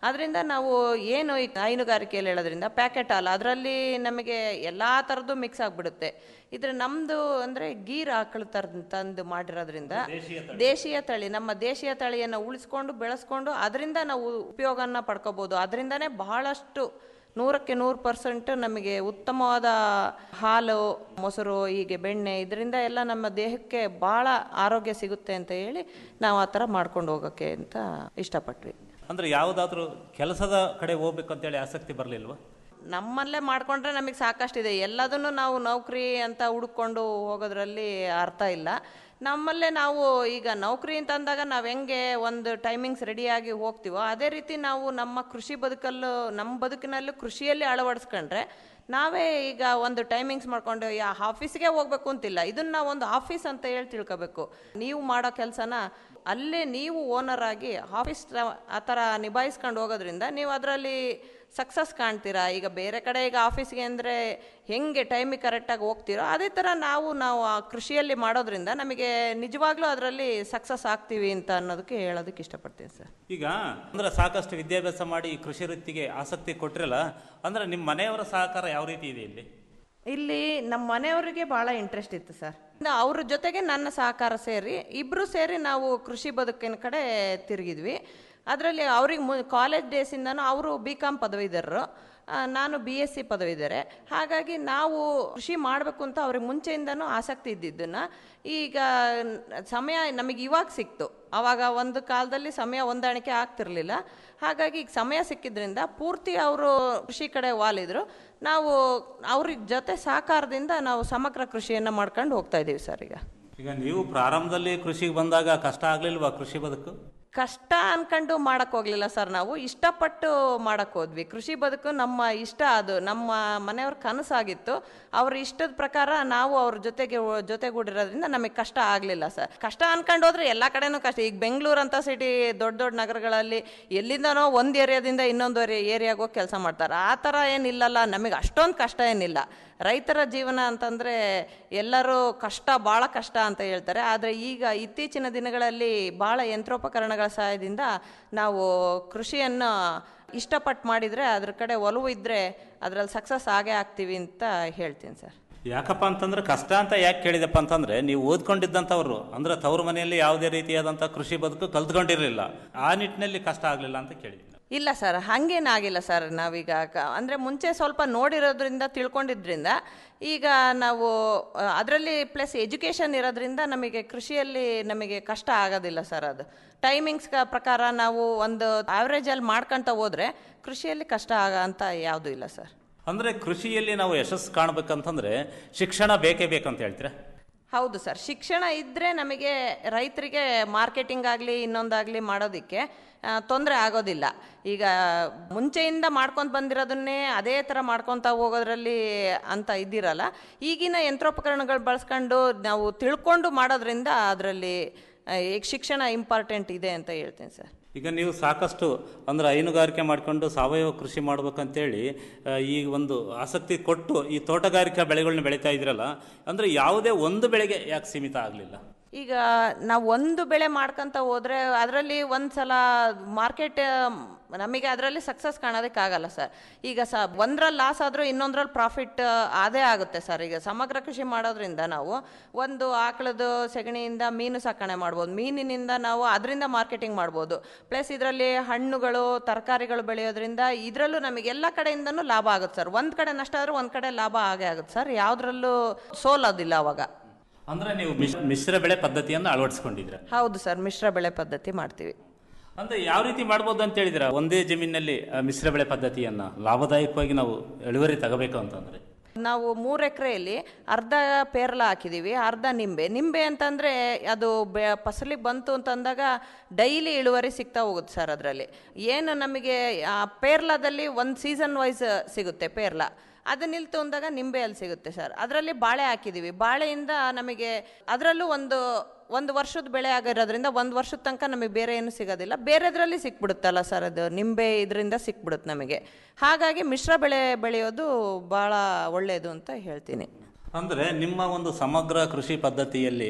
Speaker 16: ಅದರಿಂದ ನಾವು ಏನು ಈ ಹೈನುಗಾರಿಕೆಯಲ್ಲಿ ಹೇಳೋದ್ರಿಂದ ಪ್ಯಾಕೆಟ್ ಹಾಲು ಅದರಲ್ಲಿ ನಮಗೆ ಎಲ್ಲ ಥರದ್ದು ಮಿಕ್ಸ್ ಆಗಿಬಿಡುತ್ತೆ ಇದ್ರ ನಮ್ಮದು ಅಂದರೆ ಗೀರ್ ಆಕಳು ತರ ತಂದು ಮಾಡಿರೋದ್ರಿಂದ ದೇಶೀಯ ತಳಿ ನಮ್ಮ ದೇಶೀಯ ತಳಿಯನ್ನು ಉಳಿಸ್ಕೊಂಡು ಬೆಳೆಸ್ಕೊಂಡು ಅದರಿಂದ ನಾವು ಉಪಯೋಗನ ಪಡ್ಕೋಬೋದು ಅದರಿಂದನೇ ಬಹಳಷ್ಟು ನೂರಕ್ಕೆ ನೂರು ಪರ್ಸೆಂಟ್ ನಮಗೆ ಉತ್ತಮವಾದ ಹಾಲು ಮೊಸರು ಹೀಗೆ ಬೆಣ್ಣೆ ಇದರಿಂದ ಎಲ್ಲ ನಮ್ಮ ದೇಹಕ್ಕೆ ಭಾಳ ಆರೋಗ್ಯ ಸಿಗುತ್ತೆ ಅಂತ ಹೇಳಿ ನಾವು ಆ ಥರ ಮಾಡ್ಕೊಂಡು ಹೋಗೋಕ್ಕೆ ಅಂತ ಇಷ್ಟಪಟ್ವಿ
Speaker 4: ಅಂದ್ರೆ ಯಾವುದಾದ್ರೂ ಕೆಲಸದ ಕಡೆ ಹೋಗ್ಬೇಕು ಅಂತೇಳಿ ಆಸಕ್ತಿ ಬರಲಿಲ್ವಾ
Speaker 16: ನಮ್ಮಲ್ಲೇ ಮಾಡ್ಕೊಂಡ್ರೆ ನಮಗೆ ಸಾಕಷ್ಟಿದೆ ಎಲ್ಲದನ್ನು ನಾವು ನೌಕರಿ ಅಂತ ಹುಡುಕೊಂಡು ಹೋಗೋದ್ರಲ್ಲಿ ಅರ್ಥ ಇಲ್ಲ ನಮ್ಮಲ್ಲೇ ನಾವು ಈಗ ನೌಕರಿ ಅಂತ ಅಂದಾಗ ನಾವು ಹೆಂಗೆ ಒಂದು ಟೈಮಿಂಗ್ಸ್ ರೆಡಿಯಾಗಿ ಹೋಗ್ತೀವೋ ಅದೇ ರೀತಿ ನಾವು ನಮ್ಮ ಕೃಷಿ ಬದುಕಲ್ಲೂ ನಮ್ಮ ಬದುಕಿನಲ್ಲೂ ಕೃಷಿಯಲ್ಲಿ ಅಳವಡಿಸ್ಕೊಂಡ್ರೆ ನಾವೇ ಈಗ ಒಂದು ಟೈಮಿಂಗ್ಸ್ ಮಾಡ್ಕೊಂಡು ಯಾ ಆಫೀಸ್ಗೆ ಹೋಗ್ಬೇಕು ಅಂತಿಲ್ಲ ಇದನ್ನ ನಾವು ಒಂದು ಆಫೀಸ್ ಅಂತ ಹೇಳಿ ತಿಳ್ಕೊಬೇಕು ನೀವು ಮಾಡೋ ಕೆಲಸನ ಅಲ್ಲೇ ನೀವು ಓನರ್ ಆಗಿ ಆಫೀಸ್ ಆ ಥರ ನಿಭಾಯಿಸ್ಕೊಂಡು ಹೋಗೋದ್ರಿಂದ ನೀವು ಅದರಲ್ಲಿ ಸಕ್ಸಸ್ ಕಾಣ್ತೀರಾ ಈಗ ಬೇರೆ ಕಡೆ ಈಗ ಆಫೀಸ್ಗೆ ಅಂದರೆ ಹೆಂಗೆ ಟೈಮಿಗೆ ಕರೆಕ್ಟಾಗಿ ಹೋಗ್ತೀರೋ ಅದೇ ಥರ ನಾವು ನಾವು ಆ ಕೃಷಿಯಲ್ಲಿ ಮಾಡೋದ್ರಿಂದ ನಮಗೆ ನಿಜವಾಗ್ಲೂ ಅದರಲ್ಲಿ ಸಕ್ಸಸ್ ಆಗ್ತೀವಿ ಅಂತ ಅನ್ನೋದಕ್ಕೆ ಹೇಳೋದಕ್ಕೆ ಇಷ್ಟಪಡ್ತೀನಿ ಸರ್
Speaker 4: ಈಗ ಅಂದ್ರೆ ಸಾಕಷ್ಟು ವಿದ್ಯಾಭ್ಯಾಸ ಮಾಡಿ ಈ ಕೃಷಿ ವೃತ್ತಿಗೆ ಆಸಕ್ತಿ ಕೊಟ್ಟಿರಲ್ಲ ಅಂದ್ರೆ ನಿಮ್ಮ ಮನೆಯವರ ಸಹಕಾರ ಯಾವ ರೀತಿ ಇದೆ ಇಲ್ಲಿ
Speaker 16: ಇಲ್ಲಿ ನಮ್ಮ ಮನೆಯವರಿಗೆ ಭಾಳ ಇಂಟ್ರೆಸ್ಟ್ ಇತ್ತು ಸರ್ ಅವ್ರ ಜೊತೆಗೆ ನನ್ನ ಸಹಕಾರ ಸೇರಿ ಇಬ್ಬರು ಸೇರಿ ನಾವು ಕೃಷಿ ಬದುಕಿನ ಕಡೆ ತಿರುಗಿದ್ವಿ ಅದರಲ್ಲಿ ಅವ್ರಿಗೆ ಮು ಕಾಲೇಜ್ ಡೇಸಿಂದನೂ ಅವರು ಬಿ ಕಾಮ್ ಪದವೀಧರರು ಆ, ನಾನು ಬಿ ಎಸ್ ಸಿ ಪದವೀಧರೆ ಹಾಗಾಗಿ ನಾವು ಕೃಷಿ ಮಾಡಬೇಕು ಅಂತ ಅವ್ರಿಗೆ ಮುಂಚೆಯಿಂದನೂ ಆಸಕ್ತಿ ಇದ್ದಿದ್ದನ್ನು ಈಗ ಸಮಯ ನಮಗೆ ಇವಾಗ ಸಿಕ್ತು ಆವಾಗ ಒಂದು ಕಾಲದಲ್ಲಿ ಸಮಯ ಹೊಂದಾಣಿಕೆ ಆಗ್ತಿರ್ಲಿಲ್ಲ ಹಾಗಾಗಿ ಈಗ ಸಮಯ ಸಿಕ್ಕಿದ್ರಿಂದ ಪೂರ್ತಿ ಅವರು ಕೃಷಿ ಕಡೆ ವಾಲಿದ್ರು ನಾವು ಅವ್ರಿಗೆ ಜೊತೆ ಸಹಕಾರದಿಂದ ನಾವು ಸಮಗ್ರ ಕೃಷಿಯನ್ನು ಮಾಡ್ಕೊಂಡು ಹೋಗ್ತಾ ಇದ್ದೀವಿ ಸರ್ ಈಗ
Speaker 4: ಈಗ ನೀವು ಪ್ರಾರಂಭದಲ್ಲಿ ಕೃಷಿಗೆ ಬಂದಾಗ ಕಷ್ಟ ಆಗ್ಲಿಲ್ವಾ ಕೃಷಿ ಬದುಕು
Speaker 16: ಕಷ್ಟ ಅನ್ಕೊಂಡು ಮಾಡಕ್ ಹೋಗ್ಲಿಲ್ಲ ಸರ್ ನಾವು ಇಷ್ಟಪಟ್ಟು ಮಾಡಕ್ ಹೋದ್ವಿ ಕೃಷಿ ಬದುಕು ನಮ್ಮ ಇಷ್ಟ ಅದು ನಮ್ಮ ಮನೆಯವ್ರ ಕನಸಾಗಿತ್ತು ಅವ್ರ ಇಷ್ಟದ ಪ್ರಕಾರ ನಾವು ಅವ್ರ ಜೊತೆಗೆ ಜೊತೆಗೂಡಿರೋದ್ರಿಂದ ನಮಗೆ ಕಷ್ಟ ಆಗಲಿಲ್ಲ ಸರ್ ಕಷ್ಟ ಅನ್ಕೊಂಡು ಹೋದ್ರೆ ಎಲ್ಲ ಕಡೆನೂ ಕಷ್ಟ ಈಗ ಬೆಂಗಳೂರು ಅಂತ ಸಿಟಿ ದೊಡ್ಡ ದೊಡ್ಡ ನಗರಗಳಲ್ಲಿ ಎಲ್ಲಿಂದನೋ ಒಂದು ಏರಿಯಾದಿಂದ ಇನ್ನೊಂದು ಏರಿಯಾಗೆ ಹೋಗಿ ಕೆಲಸ ಮಾಡ್ತಾರೆ ಆ ಥರ ಏನಿಲ್ಲಲ್ಲ ನಮಗೆ ಅಷ್ಟೊಂದು ಕಷ್ಟ ಏನಿಲ್ಲ ರೈತರ ಜೀವನ ಅಂತಂದರೆ ಎಲ್ಲರೂ ಕಷ್ಟ ಭಾಳ ಕಷ್ಟ ಅಂತ ಹೇಳ್ತಾರೆ ಆದರೆ ಈಗ ಇತ್ತೀಚಿನ ದಿನಗಳಲ್ಲಿ ಭಾಳ ಯಂತ್ರೋಪಕರಣಗಳ ಸಹಾಯದಿಂದ ನಾವು ಕೃಷಿಯನ್ನು ಇಷ್ಟಪಟ್ಟು ಮಾಡಿದರೆ ಅದ್ರ ಕಡೆ ಒಲವು ಇದ್ದರೆ ಅದರಲ್ಲಿ ಸಕ್ಸಸ್ ಆಗೇ ಆಗ್ತೀವಿ ಅಂತ ಹೇಳ್ತೀನಿ ಸರ್
Speaker 4: ಯಾಕಪ್ಪ ಅಂತಂದ್ರೆ ಕಷ್ಟ ಅಂತ ಯಾಕೆ ಕೇಳಿದಪ್ಪ ಅಂತಂದ್ರೆ ನೀವು ಓದ್ಕೊಂಡಿದ್ದಂಥವ್ರು ಅಂದ್ರೆ ತವ್ರ ಮನೆಯಲ್ಲಿ ಯಾವುದೇ ರೀತಿಯಾದಂಥ ಕೃಷಿ ಬದುಕು ಕಲ್ತ್ಕೊಂಡಿರಲಿಲ್ಲ ಆ ನಿಟ್ಟಿನಲ್ಲಿ ಕಷ್ಟ ಆಗಲಿಲ್ಲ ಅಂತ ಕೇಳಿದ್ವಿ
Speaker 16: ಇಲ್ಲ ಸರ್ ಹಾಗೇನಾಗಿಲ್ಲ ಸರ್ ನಾವೀಗ ಕ- ಅಂದರೆ ಮುಂಚೆ ಸ್ವಲ್ಪ ನೋಡಿರೋದ್ರಿಂದ ತಿಳ್ಕೊಂಡಿದ್ರಿಂದ ಈಗ ನಾವು ಅದರಲ್ಲಿ ಪ್ಲಸ್ ಎಜುಕೇಷನ್ ಇರೋದ್ರಿಂದ ನಮಗೆ ಕೃಷಿಯಲ್ಲಿ ನಮಗೆ ಕಷ್ಟ ಆಗೋದಿಲ್ಲ ಸರ್ ಅದು ಟೈಮಿಂಗ್ಸ್ ಪ್ರಕಾರ ನಾವು ಒಂದು ಆವ್ರೇಜಲ್ಲಿ ಮಾಡ್ಕೊತ ಹೋದರೆ ಕೃಷಿಯಲ್ಲಿ ಕಷ್ಟ ಆಗ ಅಂತ ಯಾವುದೂ ಇಲ್ಲ ಸರ್
Speaker 4: ಅಂದ್ರೆ ಕೃಷಿಯಲ್ಲಿ ನಾವು ಯಶಸ್ಸು ಕಾಣ್ಬೇಕಂತಂದ್ರೆ ಶಿಕ್ಷಣ ಬೇಕೇ ಬೇಕಂತ ಹೇಳ್ತೀರಾ
Speaker 16: ಹೌದು ಸರ್ ಶಿಕ್ಷಣ ಇದ್ದರೆ ನಮಗೆ ರೈತರಿಗೆ ಮಾರ್ಕೆಟಿಂಗ್ ಆಗಲಿ ಇನ್ನೊಂದಾಗಲಿ ಮಾಡೋದಕ್ಕೆ ತೊಂದರೆ ಆಗೋದಿಲ್ಲ ಈಗ ಮುಂಚೆಯಿಂದ ಮಾಡ್ಕೊಂಡು ಬಂದಿರೋದನ್ನೇ ಅದೇ ಥರ ಮಾಡ್ಕೊತಾ ಹೋಗೋದ್ರಲ್ಲಿ ಅಂತ ಇದ್ದಿರಲ್ಲ ಈಗಿನ ಯಂತ್ರೋಪಕರಣಗಳು ಬಳಸ್ಕೊಂಡು ನಾವು ತಿಳ್ಕೊಂಡು ಮಾಡೋದ್ರಿಂದ ಅದರಲ್ಲಿ ಈಗ ಶಿಕ್ಷಣ ಇಂಪಾರ್ಟೆಂಟ್ ಇದೆ ಅಂತ ಹೇಳ್ತೀನಿ ಸರ್
Speaker 4: ಈಗ ನೀವು ಸಾಕಷ್ಟು ಅಂದ್ರೆ ಹೈನುಗಾರಿಕೆ ಮಾಡಿಕೊಂಡು ಸಾವಯವ ಕೃಷಿ ಮಾಡ್ಬೇಕಂತೇಳಿ ಆ, ಈ ಒಂದು ಆಸಕ್ತಿ ಕೊಟ್ಟು ಈ ತೋಟಗಾರಿಕಾ ಬೆಳೆಗಳನ್ನ ಬೆಳೀತಾ ಇದ್ರಲ್ಲ ಅಂದ್ರೆ ಯಾವುದೇ ಒಂದು ಬೆಳೆಗೆ ಯಾಕೆ ಸೀಮಿತ ಆಗಲಿಲ್ಲ
Speaker 16: ಈಗ ನಾವು ಒಂದು ಬೆಳೆ ಮಾಡ್ಕೊಂತ ಹೋದ್ರೆ ಅದರಲ್ಲಿ ಒಂದು ಸಲ ಮಾರ್ಕೆಟ್ ನಮಗೆ ಅದರಲ್ಲಿ ಸಕ್ಸಸ್ ಕಾಣೋದಕ್ಕಾಗಲ್ಲ ಸರ್ ಈಗ ಸ ಒಂದ್ರಲ್ಲಿ ಲಾಸ್ ಆದರೂ ಇನ್ನೊಂದ್ರಲ್ಲಿ ಪ್ರಾಫಿಟ್ ಅದೇ ಆಗುತ್ತೆ ಸರ್ ಈಗ ಸಮಗ್ರ ಕೃಷಿ ಮಾಡೋದ್ರಿಂದ ನಾವು ಒಂದು ಆಕಳದ ಸೆಗಣಿಯಿಂದ ಮೀನು ಸಾಕಣೆ ಮಾಡ್ಬೋದು ಮೀನಿನಿಂದ ನಾವು ಅದರಿಂದ ಮಾರ್ಕೆಟಿಂಗ್ ಮಾಡ್ಬೋದು ಪ್ಲಸ್ ಇದರಲ್ಲಿ ಹಣ್ಣುಗಳು ತರಕಾರಿಗಳು ಬೆಳೆಯೋದ್ರಿಂದ ಇದರಲ್ಲೂ ನಮಗೆ ಎಲ್ಲ ಕಡೆಯಿಂದನೂ ಲಾಭ ಆಗುತ್ತೆ ಸರ್ ಒಂದು ಕಡೆ ನಷ್ಟ ಆದರೂ ಒಂದು ಕಡೆ ಲಾಭ ಆಗೇ ಆಗುತ್ತೆ ಸರ್ ಯಾವುದ್ರಲ್ಲೂ ಸೋಲೋದಿಲ್ಲ ಅವಾಗ
Speaker 4: ಅಂದ್ರೆ ನೀವು ಮಿಶ್- ಮಿಶ್ರ ಬೆಳೆ ಪದ್ಧತಿಯನ್ನು ಅಳವಡಿಸ್ಕೊಂಡಿದ್ರ
Speaker 16: ಹೌದು ಸರ್ ಮಿಶ್ರ ಬೆಳೆ ಪದ್ಧತಿ ಮಾಡ್ತೀವಿ
Speaker 4: ಅಂದ್ರೆ ಯಾವ ರೀತಿ ಮಾಡ್ಬೋದು ಅಂತ ಹೇಳಿದ್ರ ಒಂದೇ ಜಮೀನಿನಲ್ಲಿ ಆ, ಮಿಶ್ರ ಬೆಳೆ ಪದ್ಧತಿಯನ್ನ ಲಾಭದಾಯಕವಾಗಿ ನಾವು ಇಳುವರಿ ತಗೋಬೇಕು ಅಂತಂದ್ರೆ
Speaker 16: ನಾವು ಮೂರು ಎಕರೆಯಲ್ಲಿ ಅರ್ಧ ಪೇರಲ ಹಾಕಿದ್ದೀವಿ ಅರ್ಧ ನಿಂಬೆ ನಿಂಬೆ ಅಂತಂದರೆ ಅದು ಬೆ ಫಸಲಿಗೆ ಬಂತು ಅಂತಂದಾಗ ಡೈಲಿ ಇಳುವರಿ ಸಿಗ್ತಾ ಹೋಗುತ್ತೆ ಸರ್ ಅದರಲ್ಲಿ ಏನು ನಮಗೆ ಆ ಪೇರ್ಲಾದಲ್ಲಿ ಒಂದು ಸೀಸನ್ ವೈಸ್ ಸಿಗುತ್ತೆ ಪೇರ್ಲ ಅದು ನಿಲ್ತು ಅಂದಾಗ ನಿಂಬೆಯಲ್ಲಿ ಸಿಗುತ್ತೆ ಸರ್ ಅದರಲ್ಲಿ ಬಾಳೆ ಹಾಕಿದ್ದೀವಿ ಬಾಳೆಯಿಂದ ನಮಗೆ ಅದರಲ್ಲೂ ಒಂದು ಒಂದು ವರ್ಷದ ಬೆಳೆ ಆಗಿರೋದ್ರಿಂದ ಒಂದು ವರ್ಷದ ತನಕ ನಮಗೆ ಬೇರೆ ಏನು ಸಿಗೋದಿಲ್ಲ ಬೇರೆದ್ರಲ್ಲಿ ಸಿಕ್ಬಿಡುತ್ತಲ್ಲ ಸರ್ ಅದು ನಿಂಬೆ ಇದರಿಂದ ಸಿಕ್ಬಿಡುತ್ತೆ ನಮಗೆ ಹಾಗಾಗಿ ಮಿಶ್ರ ಬೆಳೆ ಬೆಳೆಯೋದು ಭಾಳ ಒಳ್ಳೆಯದು ಅಂತ ಹೇಳ್ತೀನಿ
Speaker 4: ಅಂದ್ರೆ ನಿಮ್ಮ ಒಂದು ಸಮಗ್ರ ಕೃಷಿ ಪದ್ಧತಿಯಲ್ಲಿ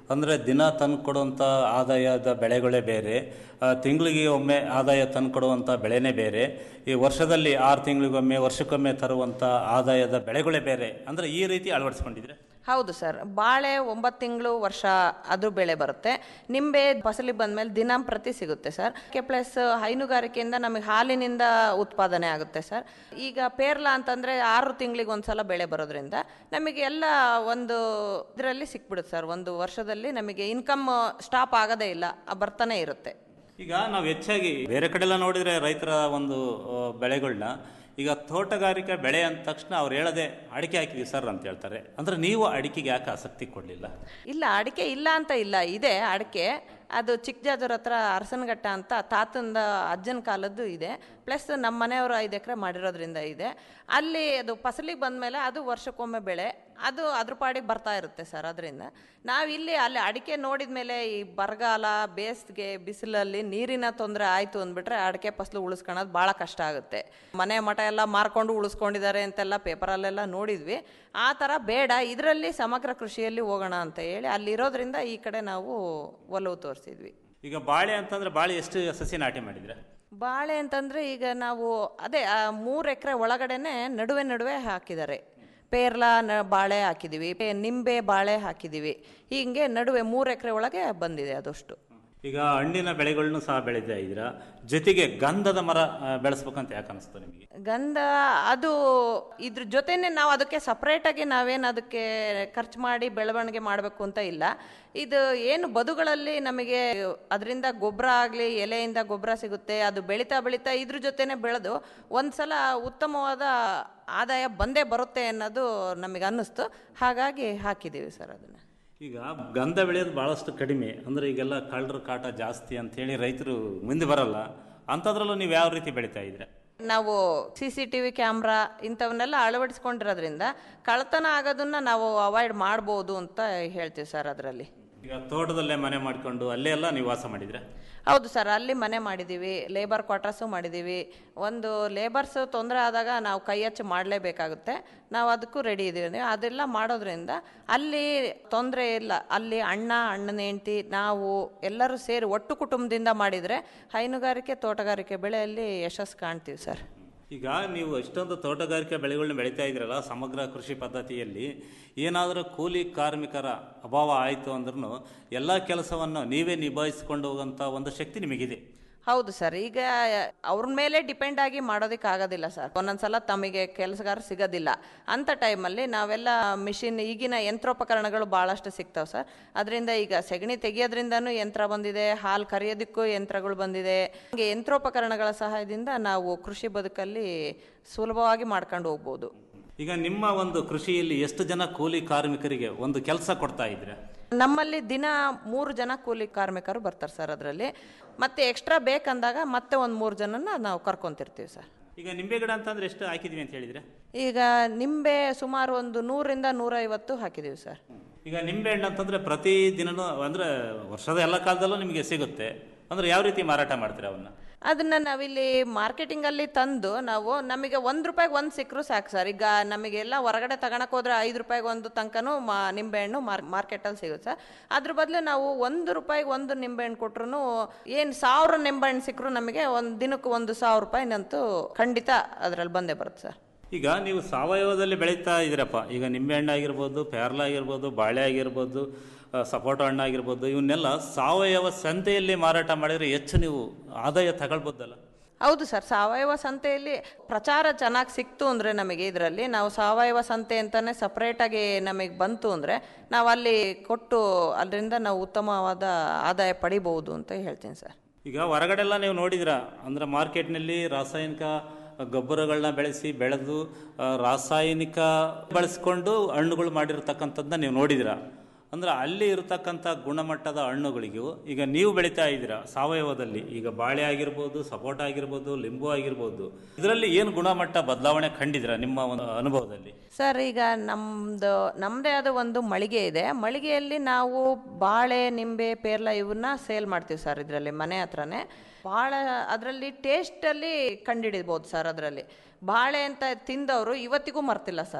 Speaker 4: ಅಂದರೆ ದಿನ ತಂದು ಕೊಡುವಂಥ ಆದಾಯದ ಬೆಳೆಗಳೇ ಬೇರೆ ಆ, ತಿಂಗಳಿಗೆ ಒಮ್ಮೆ ಆದಾಯ ತಂದು ಕೊಡುವಂಥ ಬೆಳೆನೇ ಬೇರೆ ಈ ವರ್ಷದಲ್ಲಿ ಆರು ತಿಂಗಳಿಗೊಮ್ಮೆ ವರ್ಷಕ್ಕೊಮ್ಮೆ ತರುವಂಥ ಆದಾಯದ ಬೆಳೆಗಳೇ ಬೇರೆ ಅಂದರೆ ಈ ರೀತಿ ಅಳವಡಿಸ್ಕೊಂಡಿದ್ರೆ
Speaker 16: ಹೌದು ಸರ್ ಬಾಳೆ ಒಂಬತ್ತು ತಿಂಗಳು ವರ್ಷ ಅದು ಬೆಳೆ ಬರುತ್ತೆ ನಿಂಬೆ ಫಸಲಿ ಬಂದ್ಮೇಲೆ ದಿನ ಪ್ರತಿ ಸಿಗುತ್ತೆ ಸರ್ ಕೆ ಪ್ಲಸ್ ಹೈನುಗಾರಿಕೆಯಿಂದ ನಮಗೆ ಹಾಲಿನಿಂದ ಉತ್ಪಾದನೆ ಆಗುತ್ತೆ ಸರ್ ಈಗ ಪೇರ್ಲ ಅಂತಂದ್ರೆ ಆರು ತಿಂಗಳಿಗೆ ಒಂದ್ಸಲ ಬೆಳೆ ಬರೋದ್ರಿಂದ ನಮಗೆ ಎಲ್ಲ ಒಂದು ಇದರಲ್ಲಿ ಸಿಕ್ಬಿಡುತ್ತೆ ಸರ್ ಒಂದು ವರ್ಷದಲ್ಲಿ ನಮಗೆ ಇನ್ಕಮ್ ಸ್ಟಾಪ್ ಆಗೋದೇ ಇಲ್ಲ ಆ ಬರ್ತಾನೆ ಇರುತ್ತೆ
Speaker 4: ಈಗ ನಾವು ಹೆಚ್ಚಾಗಿ ಬೇರೆ ಕಡೆ ಎಲ್ಲ ನೋಡಿದ್ರೆ ರೈತರ ಒಂದು ಆ, ಬೆಳೆಗಳನ್ನ ಈಗ ತೋಟಗಾರಿಕೆ ಬೆಳೆ ಅಂದ ತಕ್ಷಣ ಅವ್ರು ಹೇಳದೆ ಅಡಿಕೆ ಹಾಕಿದ್ವಿ ಸರ್ ಅಂತ ಹೇಳ್ತಾರೆ ಅಂದ್ರೆ ನೀವು ಅಡಿಕೆಗೆ ಯಾಕೆ ಆಸಕ್ತಿ ಕೊಡಲಿಲ್ಲ
Speaker 16: ಇಲ್ಲ ಅಡಿಕೆ ಇಲ್ಲ ಅಂತ ಇಲ್ಲ ಇದೆ ಅಡಿಕೆ ಅದು ಚಿಕ್ಕಜಾಜೂರ್ ಹತ್ರ ಅರಸನಘಟ್ಟ ಅಂತ ತಾತಂದ ಅಜ್ಜನ ಕಾಲದ್ದು ಇದೆ ಪ್ಲಸ್ ನಮ್ಮ ಮನೆಯವರು ಐದು ಎಕರೆ ಮಾಡಿರೋದ್ರಿಂದ ಇದೆ ಅಲ್ಲಿ ಅದು ಫಸಲಿಗೆ ಬಂದಮೇಲೆ ಅದು ವರ್ಷಕ್ಕೊಮ್ಮೆ ಬೆಳೆ ಅದು ಅದ್ರ ಪಾಡಿಗೆ ಬರ್ತಾ ಇರುತ್ತೆ ಸರ್ ಅದರಿಂದ ನಾವಿಲ್ಲಿ ಅಲ್ಲಿ ಅಡಿಕೆ ನೋಡಿದ ಮೇಲೆ ಈ ಬರಗಾಲ ಬೇಸಿಗೆ ಬಿಸಿಲಲ್ಲಿ ನೀರಿನ ತೊಂದರೆ ಆಯಿತು ಅಂದ್ಬಿಟ್ರೆ ಅಡಿಕೆ ಫಸಲು ಉಳಿಸ್ಕೊಳ್ಳೋದು ಭಾಳ ಕಷ್ಟ ಆಗುತ್ತೆ ಮನೆ ಮಠ ಎಲ್ಲ ಮಾರ್ಕೊಂಡು ಉಳಿಸ್ಕೊಂಡಿದ್ದಾರೆ ಅಂತೆಲ್ಲ ಪೇಪರಲ್ಲೆಲ್ಲ ನೋಡಿದ್ವಿ ಆ ಥರ ಬೇಡ ಇದರಲ್ಲಿ ಸಮಗ್ರ ಕೃಷಿಯಲ್ಲಿ ಹೋಗೋಣ ಅಂತ ಹೇಳಿ ಅಲ್ಲಿರೋದ್ರಿಂದ ಈ ಕಡೆ ನಾವು ಒಲವು ತೋರಿಸಿದ್ವಿ
Speaker 4: ಈಗ ಬಾಳೆ ಅಂತಂದ್ರೆ ಬಾಳೆ ಎಷ್ಟು ಸಸಿ ನಾಟಿ ಮಾಡಿದ್ರೆ
Speaker 16: ಬಾಳೆ ಅಂತಂದ್ರೆ ಈಗ ನಾವು ಅದೇ ಮೂರು ಎಕರೆ ಒಳಗಡೆನೆ ನಡುವೆ ನಡುವೆ ಹಾಕಿದ್ದಾರೆ ಪೇರ್ಲ ನ- ಬಾಳೆ ಹಾಕಿದ್ದೀವಿ ಪೇ- ನಿಂಬೆ ಬಾಳೆ ಹಾಕಿದ್ದೀವಿ ಹೀಗೆ ನಡುವೆ ಮೂರು ಎಕರೆ ಒಳಗೆ ಬಂದಿದೆ ಅದಷ್ಟು
Speaker 4: ಈಗ ಹಣ್ಣಿನ ಬೆಳೆಗಳನ್ನು ಸಹ ಬೆಳೀತಾ ಇದ್ದೀರಾ ಜೊತೆಗೆ ಗಂಧದ ಮರ ಆ, ಬೆಳೆಸ್ಬೇಕಂತ ಯಾಕೆ ಅನಿಸ್ತು ನಿಮಗೆ
Speaker 16: ಗಂಧ ಅದು ಇದ್ರ ಜೊತೆನೆ ನಾವು ಅದಕ್ಕೆ ಸಪ್ರೇಟಾಗಿ ನಾವೇನು ಅದಕ್ಕೆ ಖರ್ಚು ಮಾಡಿ ಬೆಳವಣಿಗೆ ಮಾಡಬೇಕು ಅಂತ ಇಲ್ಲ ಇದು ಏನು ಬದುಗಳಲ್ಲಿ ನಮಗೆ ಅದರಿಂದ ಗೊಬ್ಬರ ಆಗಲಿ ಎಲೆಯಿಂದ ಗೊಬ್ಬರ ಸಿಗುತ್ತೆ ಅದು ಬೆಳೀತಾ ಬೆಳೀತಾ ಇದ್ರ ಜೊತೆನೆ ಬೆಳೆದು ಒಂದ್ಸಲ ಉತ್ತಮವಾದ ಆದಾಯ ಬಂದೇ ಬರುತ್ತೆ ಅನ್ನೋದು ನಮಗೆ ಅನ್ನಿಸ್ತು ಹಾಗಾಗಿ ಹಾಕಿದ್ದೀವಿ ಸರ್ ಅದನ್ನು
Speaker 4: ಈಗ ಗಂಧ ಬೆಳೆಯೋದು ಭಾಳಷ್ಟು ಕಡಿಮೆ ಅಂದ್ರೆ ಈಗೆಲ್ಲ ಕಳ್ಳರ ಕಾಟ ಜಾಸ್ತಿ ಅಂತೇಳಿ ರೈತರು ಮುಂದೆ ಬರಲ್ಲ ಅಂಥದ್ರಲ್ಲೂ ನೀವು ಯಾವ ರೀತಿ ಬೆಳೀತಾ ಇದ್ರೆ
Speaker 16: ನಾವು C C T V camera ಇಂಥವನ್ನೆಲ್ಲ ಅಳವಡಿಸ್ಕೊಂಡಿರೋದ್ರಿಂದ ಕಳ್ತನ ಆಗೋದನ್ನ ನಾವು ಅವಾಯ್ಡ್ ಮಾಡ್ಬೋದು ಅಂತ ಹೇಳ್ತೀವಿ ಸರ್ ಅದರಲ್ಲಿ
Speaker 4: ಈಗ ತೋಟದಲ್ಲೇ ಮನೆ ಮಾಡ್ಕೊಂಡು ಅಲ್ಲೇ ಎಲ್ಲ ನೀವು ವಾಸ ಮಾಡಿದ್ರೆ
Speaker 16: ಹೌದು ಸರ್ ಅಲ್ಲಿ ಮನೆ ಮಾಡಿದ್ದೀವಿ ಲೇಬರ್ ಕ್ವಾರ್ಟರ್ಸು ಮಾಡಿದ್ದೀವಿ ಒಂದು ಲೇಬರ್ಸ್ ತೊಂದರೆ ಆದಾಗ ನಾವು ಕೈ ಹಚ್ಚಿ ಮಾಡಲೇಬೇಕಾಗುತ್ತೆ ನಾವು ಅದಕ್ಕೂ ರೆಡಿ ಇದ್ದೀವಿ ಅದೆಲ್ಲ ಮಾಡೋದ್ರಿಂದ ಅಲ್ಲಿ ತೊಂದರೆ ಇಲ್ಲ ಅಲ್ಲಿ ಅಣ್ಣ ಅಣ್ಣನ ಹೆಂಡತಿ ನಾವು ಎಲ್ಲರೂ ಸೇರಿ ಒಟ್ಟು ಕುಟುಂಬದಿಂದ ಮಾಡಿದರೆ ಹೈನುಗಾರಿಕೆ ತೋಟಗಾರಿಕೆ ಬೆಳೆಯಲ್ಲಿ ಯಶಸ್ಸು ಕಾಣ್ತೀವಿ ಸರ್
Speaker 4: ಈಗ ನೀವು ಇಷ್ಟೊಂದು ತೋಟಗಾರಿಕೆ ಬೆಳೆಗಳನ್ನ ಬೆಳೀತಾ ಇದ್ರಲ್ಲ ಸಮಗ್ರ ಕೃಷಿ ಪದ್ಧತಿಯಲ್ಲಿ ಏನಾದರೂ ಕೂಲಿ ಕಾರ್ಮಿಕರ ಅಭಾವ ಆಯಿತು ಅಂದ್ರೂ ಎಲ್ಲ ಕೆಲಸವನ್ನು ನೀವೇ ನಿಭಾಯಿಸಿಕೊಂಡು ಹೋಗೋಂಥ ಒಂದು ಶಕ್ತಿ ನಿಮಗಿದೆ
Speaker 16: ಹೌದು ಸರ್ ಈಗ ಅವ್ರ ಮೇಲೆ ಡಿಪೆಂಡ್ ಆಗಿ ಮಾಡೋದಕ್ಕೆ ಆಗೋದಿಲ್ಲ ಸರ್ ಒಂದೊಂದ್ಸಲ ತಮಗೆ ಕೆಲಸಗಾರ ಸಿಗೋದಿಲ್ಲ ಅಂಥ ಟೈಮಲ್ಲಿ ನಾವೆಲ್ಲ ಮಿಷಿನ್ ಈಗಿನ ಯಂತ್ರೋಪಕರಣಗಳು ಭಾಳಷ್ಟು ಸಿಗ್ತಾವೆ ಸರ್ ಅದರಿಂದ ಈಗ ಸೆಗಣಿ ತೆಗಿಯೋದ್ರಿಂದನೂ ಯಂತ್ರ ಬಂದಿದೆ ಹಾಲು ಕರಿಯೋದಕ್ಕೂ ಯಂತ್ರಗಳು ಬಂದಿದೆ ಹಂಗೆ ಯಂತ್ರೋಪಕರಣಗಳ ಸಹಾಯದಿಂದ ನಾವು ಕೃಷಿ ಬದುಕಲ್ಲಿ ಸುಲಭವಾಗಿ ಮಾಡ್ಕೊಂಡು ಹೋಗ್ಬೋದು
Speaker 4: ಈಗ ನಿಮ್ಮ ಒಂದು ಕೃಷಿಯಲ್ಲಿ ಎಷ್ಟು ಜನ ಕೂಲಿ ಕಾರ್ಮಿಕರಿಗೆ ಒಂದು ಕೆಲಸ ಕೊಡ್ತಾ ಇದ್ರೆ
Speaker 16: ನಮ್ಮಲ್ಲಿ ದಿನ ಮೂರು ಜನ ಕೂಲಿ ಕಾರ್ಮಿಕರು ಬರ್ತಾರೆ ಸರ್ ಅದರಲ್ಲಿ ಮತ್ತೆ ಎಕ್ಸ್ಟ್ರಾ ಬೇಕಂದಾಗ ಮತ್ತೆ ಒಂದು ಮೂರು ಜನನ ನಾವು ಕರ್ಕೊಂತಿರ್ತೀವಿ ಸರ್
Speaker 4: ಈಗ ನಿಂಬೆ ಗಿಡ ಅಂತಂದ್ರೆ ಎಷ್ಟು ಹಾಕಿದ್ವಿ ಅಂತ ಹೇಳಿದ್ರೆ
Speaker 16: ಈಗ ನಿಂಬೆ ಸುಮಾರು ಒಂದು ನೂರಿಂದ ನೂರೈವತ್ತು ಹಾಕಿದ್ದೀವಿ ಸರ್
Speaker 4: ಈಗ ನಿಂಬೆ ಹಣ್ಣು ಅಂತಂದ್ರೆ ಪ್ರತಿ ದಿನನೂ ಅಂದ್ರೆ ವರ್ಷದ ಎಲ್ಲ ಕಾಲದಲ್ಲೂ ನಿಮಗೆ ಸಿಗುತ್ತೆ ಅಂದ್ರೆ ಯಾವ ರೀತಿ ಮಾರಾಟ ಮಾಡ್ತೀರಾ ಅವನ್ನ
Speaker 16: ಅದನ್ನ ನಾವಿಲ್ಲಿ ಮಾರ್ಕೆಟಿಂಗಲ್ಲಿ ತಂದು ನಾವು ನಮಗೆ ಒಂದು ರೂಪಾಯಿಗೆ ಒಂದು ಸಿಕ್ಕರು ಸಾಕು ಸರ್ ಈಗ ನಮಗೆಲ್ಲ ಹೊರಗಡೆ ತಗೊಳಕ್ ಹೋದ್ರೆ ಐದು ರೂಪಾಯಿಗೆ ಒಂದು ತನಕನೂ ಮಾ ನಿಂಬೆಹಣ್ಣು ಮಾರ್ ಮಾರ್ಕೆಟಲ್ಲಿ ಸಿಗುತ್ತೆ ಸರ್ ಅದ್ರ ಬದಲು ನಾವು ಒಂದು ರೂಪಾಯಿಗೆ ಒಂದು ನಿಂಬೆಹಣ್ಣು ಕೊಟ್ರು ಏನು ಸಾವಿರ ನಿಂಬೆಹಣ್ಣು ಸಿಕ್ಕರು ನಮಗೆ ಒಂದು ದಿನಕ್ಕೆ ಒಂದು ಸಾವಿರ ರೂಪಾಯಿನಂತೂ ಖಂಡಿತ ಅದರಲ್ಲಿ ಬಂದೇ ಬರುತ್ತೆ ಸರ್
Speaker 4: ಈಗ ನೀವು ಸಾವಯವದಲ್ಲಿ ಬೆಳೀತಾ ಇದ್ದೀರಪ್ಪ ಈಗ ನಿಂಬೆ ಹಣ್ಣು ಆಗಿರ್ಬೋದು ಪೇರ್ಲ ಆಗಿರ್ಬೋದು ಬಾಳೆ ಆಗಿರ್ಬೋದು ಆ, ಸಪೋಟ ಹಣ್ಣು ಆಗಿರ್ಬೋದು ಇವನ್ನೆಲ್ಲ ಸಾವಯವ ಸಂತೆಯಲ್ಲಿ ಮಾರಾಟ ಮಾಡಿದರೆ ಹೆಚ್ಚು ನೀವು ಆದಾಯ ತಗೊಳ್ಬೋದಲ್ಲ
Speaker 16: ಹೌದು ಸರ್ ಸಾವಯವ ಸಂತೆಯಲ್ಲಿ ಪ್ರಚಾರ ಚೆನ್ನಾಗಿ ಸಿಕ್ತು ಅಂದರೆ ನಮಗೆ ಇದರಲ್ಲಿ ನಾವು ಸಾವಯವ ಸಂತೆ ಅಂತಲೇ ಸಪ್ರೇಟಾಗಿ ನಮಗೆ ಬಂತು ಅಂದರೆ ನಾವು ಅಲ್ಲಿ ಕೊಟ್ಟು ಅದರಿಂದ ನಾವು ಉತ್ತಮವಾದ ಆದಾಯ ಪಡಿಬಹುದು ಅಂತ ಹೇಳ್ತೀನಿ ಸರ್
Speaker 4: ಈಗ ಹೊರಗಡೆಲ್ಲ ನೀವು ನೋಡಿದಿರ ಅಂದ್ರೆ ಮಾರ್ಕೆಟ್ನಲ್ಲಿ ರಾಸಾಯನಿಕ ಗೊಬ್ಬರಗಳನ್ನ ಬೆಳೆಸಿ ಬೆಳೆದು ಆ, ರಾಸಾಯನಿಕ ಬಳಸ್ಕೊಂಡು ಹಣ್ಣುಗಳು ಮಾಡಿರ್ತಕ್ಕಂಥದ್ದನ್ನ ನೀವು ನೋಡಿದಿರ ಅಂದ್ರೆ ಅಲ್ಲಿ ಇರತಕ್ಕಂಥ ಗುಣಮಟ್ಟದ ಹಣ್ಣುಗಳಿಗೂ ಈಗ ನೀವು ಬೆಳೀತಾ ಇದ್ದೀರಾ ಸಾವಯವದಲ್ಲಿ ಈಗ ಬಾಳೆ ಆಗಿರ್ಬೋದು ಸಪೋಟ ಆಗಿರ್ಬೋದು ಲಿಂಬು ಆಗಿರ್ಬೋದು ಇದರಲ್ಲಿ ಏನು ಗುಣಮಟ್ಟ ಬದಲಾವಣೆ ಕಂಡಿದ್ದೀರಾ ನಿಮ್ಮ ಒಂದು ಅನುಭವದಲ್ಲಿ
Speaker 16: ಸರ್ ಈಗ ನಮ್ಮದು ನಮ್ಮದೇ ಆದ ಒಂದು ಮಳಿಗೆ ಇದೆ ಮಳಿಗೆಯಲ್ಲಿ ನಾವು ಬಾಳೆ ನಿಂಬೆ ಪೇರ್ಲ ಇವನ್ನ ಸೇಲ್ ಮಾಡ್ತೀವಿ ಸರ್ ಇದರಲ್ಲಿ ಮನೆ ಹತ್ರನೇ ಭಾಳ ಅದರಲ್ಲಿ ಟೇಸ್ಟಲ್ಲಿ ಕಂಡುಹಿಡಿಬೋದು ಸರ್ ಅದರಲ್ಲಿ ಬಾಳೆ ಅಂತ ತಿಂದವರು ಇವತ್ತಿಗೂ ಮರ್ತಿಲ್ಲ ಸರ್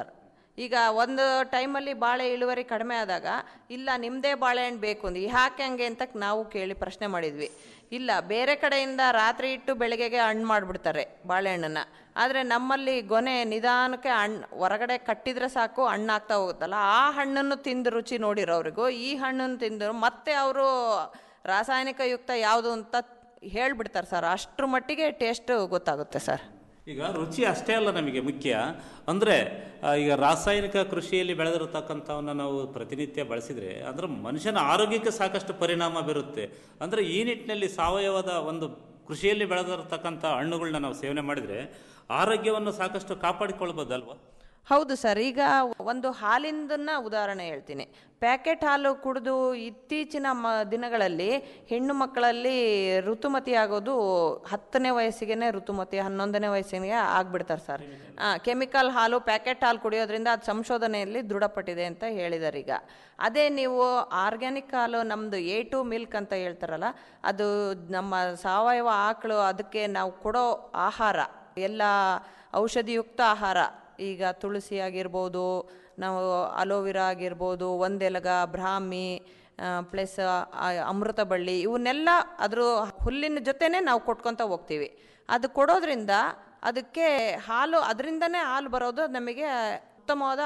Speaker 16: ಈಗ ಒಂದು ಟೈಮಲ್ಲಿ ಬಾಳೆ ಇಳುವರಿ ಕಡಿಮೆ ಆದಾಗ ಇಲ್ಲ ನಿಮ್ಮದೇ ಬಾಳೆಹಣ್ಣು ಬೇಕು ಅಂದು ಯಾಕೆ ಹಂಗೆ ಅಂತ ನಾವು ಕೇಳಿ ಪ್ರಶ್ನೆ ಮಾಡಿದ್ವಿ ಇಲ್ಲ ಬೇರೆ ಕಡೆಯಿಂದ ರಾತ್ರಿ ಇಟ್ಟು ಬೆಳಗ್ಗೆಗೆ ಹಣ್ಣು ಮಾಡಿಬಿಡ್ತಾರೆ ಬಾಳೆಹಣ್ಣನ್ನು ಆದರೆ ನಮ್ಮಲ್ಲಿ ಗೊನೆ ನಿಧಾನಕ್ಕೆ ಹಣ್ಣು ಹೊರಗಡೆ ಕಟ್ಟಿದ್ರೆ ಸಾಕು ಹಣ್ಣು ಆಗ್ತಾ ಹೋಗುತ್ತಲ್ಲ ಆ ಹಣ್ಣನ್ನು ತಿಂದು ರುಚಿ ನೋಡಿರೋರಿಗೂ ಈ ಹಣ್ಣನ್ನು ತಿಂದು ಮತ್ತೆ ಅವರು ರಾಸಾಯನಿಕ ಯುಕ್ತ ಯಾವುದು ಅಂತ ಹೇಳ್ಬಿಡ್ತಾರೆ ಸರ್ ಅಷ್ಟ್ರ ಮಟ್ಟಿಗೆ ಟೇಸ್ಟ್ ಗೊತ್ತಾಗುತ್ತೆ ಸರ್
Speaker 4: ಈಗ ರುಚಿ ಅಷ್ಟೇ ಅಲ್ಲ ನಮಗೆ ಮುಖ್ಯ ಅಂದರೆ ಈಗ ರಾಸಾಯನಿಕ ಕೃಷಿಯಲ್ಲಿ ಬೆಳೆದಿರತಕ್ಕಂಥವನ್ನ ನಾವು ಪ್ರತಿನಿತ್ಯ ಬಳಸಿದರೆ ಅಂದ್ರೆ ಮನುಷ್ಯನ ಆರೋಗ್ಯಕ್ಕೆ ಸಾಕಷ್ಟು ಪರಿಣಾಮ ಬೀರುತ್ತೆ ಅಂದರೆ ಈ ನಿಟ್ಟಿನಲ್ಲಿ ಸಾವಯವದ ಒಂದು ಕೃಷಿಯಲ್ಲಿ ಬೆಳೆದಿರತಕ್ಕಂಥ ಹಣ್ಣುಗಳನ್ನ ನಾವು ಸೇವನೆ ಮಾಡಿದರೆ ಆರೋಗ್ಯವನ್ನು ಸಾಕಷ್ಟು ಕಾಪಾಡಿಕೊಳ್ಬೋದಲ್ವಾ
Speaker 16: ಹೌದು ಸರ್ ಈಗ ಒಂದು ಹಾಲಿಂದನ್ನ ಉದಾಹರಣೆ ಹೇಳ್ತೀನಿ ಪ್ಯಾಕೆಟ್ ಹಾಲು ಕುಡಿದು ಇತ್ತೀಚಿನ ಮ ದಿನಗಳಲ್ಲಿ ಹೆಣ್ಣು ಮಕ್ಕಳಲ್ಲಿ ಋತುಮತಿ ಆಗೋದು ಹತ್ತನೇ ವಯಸ್ಸಿಗೆ ಋತುಮತಿ ಹನ್ನೊಂದನೇ ವಯಸ್ಸಿಗೆ ಆಗ್ಬಿಡ್ತಾರೆ ಸರ್ ಕೆಮಿಕಲ್ ಹಾಲು ಪ್ಯಾಕೆಟ್ ಹಾಲು ಕುಡಿಯೋದ್ರಿಂದ ಅದು ಸಂಶೋಧನೆಯಲ್ಲಿ ದೃಢಪಟ್ಟಿದೆ ಅಂತ ಹೇಳಿದ್ದಾರೆ ಈಗ ಅದೇ ನೀವು ಆರ್ಗ್ಯಾನಿಕ್ ಹಾಲು ನಮ್ಮದು ಎ ಟು ಮಿಲ್ಕ್ ಅಂತ ಹೇಳ್ತಾರಲ್ಲ ಅದು ನಮ್ಮ ಸಾವಯವ ಆಕಳು ಅದಕ್ಕೆ ನಾವು ಕೊಡೋ ಆಹಾರ ಎಲ್ಲ ಔಷಧಿಯುಕ್ತ ಆಹಾರ ಈಗ ತುಳಸಿ ಆಗಿರ್ಬೋದು ನಾವು ಅಲೋವಿರಾ ಆಗಿರ್ಬೋದು ಒಂದೆಲಗ ಬ್ರಾಹ್ಮಿ ಪ್ಲಸ್ ಅಮೃತ ಬಳ್ಳಿ ಇವನ್ನೆಲ್ಲ ಅದ್ರ ಹುಲ್ಲಿನ ಜೊತೆನೇ ನಾವು ಕೊಟ್ಕೊತ ಹೋಗ್ತೀವಿ ಅದು ಕೊಡೋದ್ರಿಂದ ಅದಕ್ಕೆ ಹಾಲು ಅದರಿಂದನೇ ಹಾಲು ಬರೋದು ನಮಗೆ ಉತ್ತಮವಾದ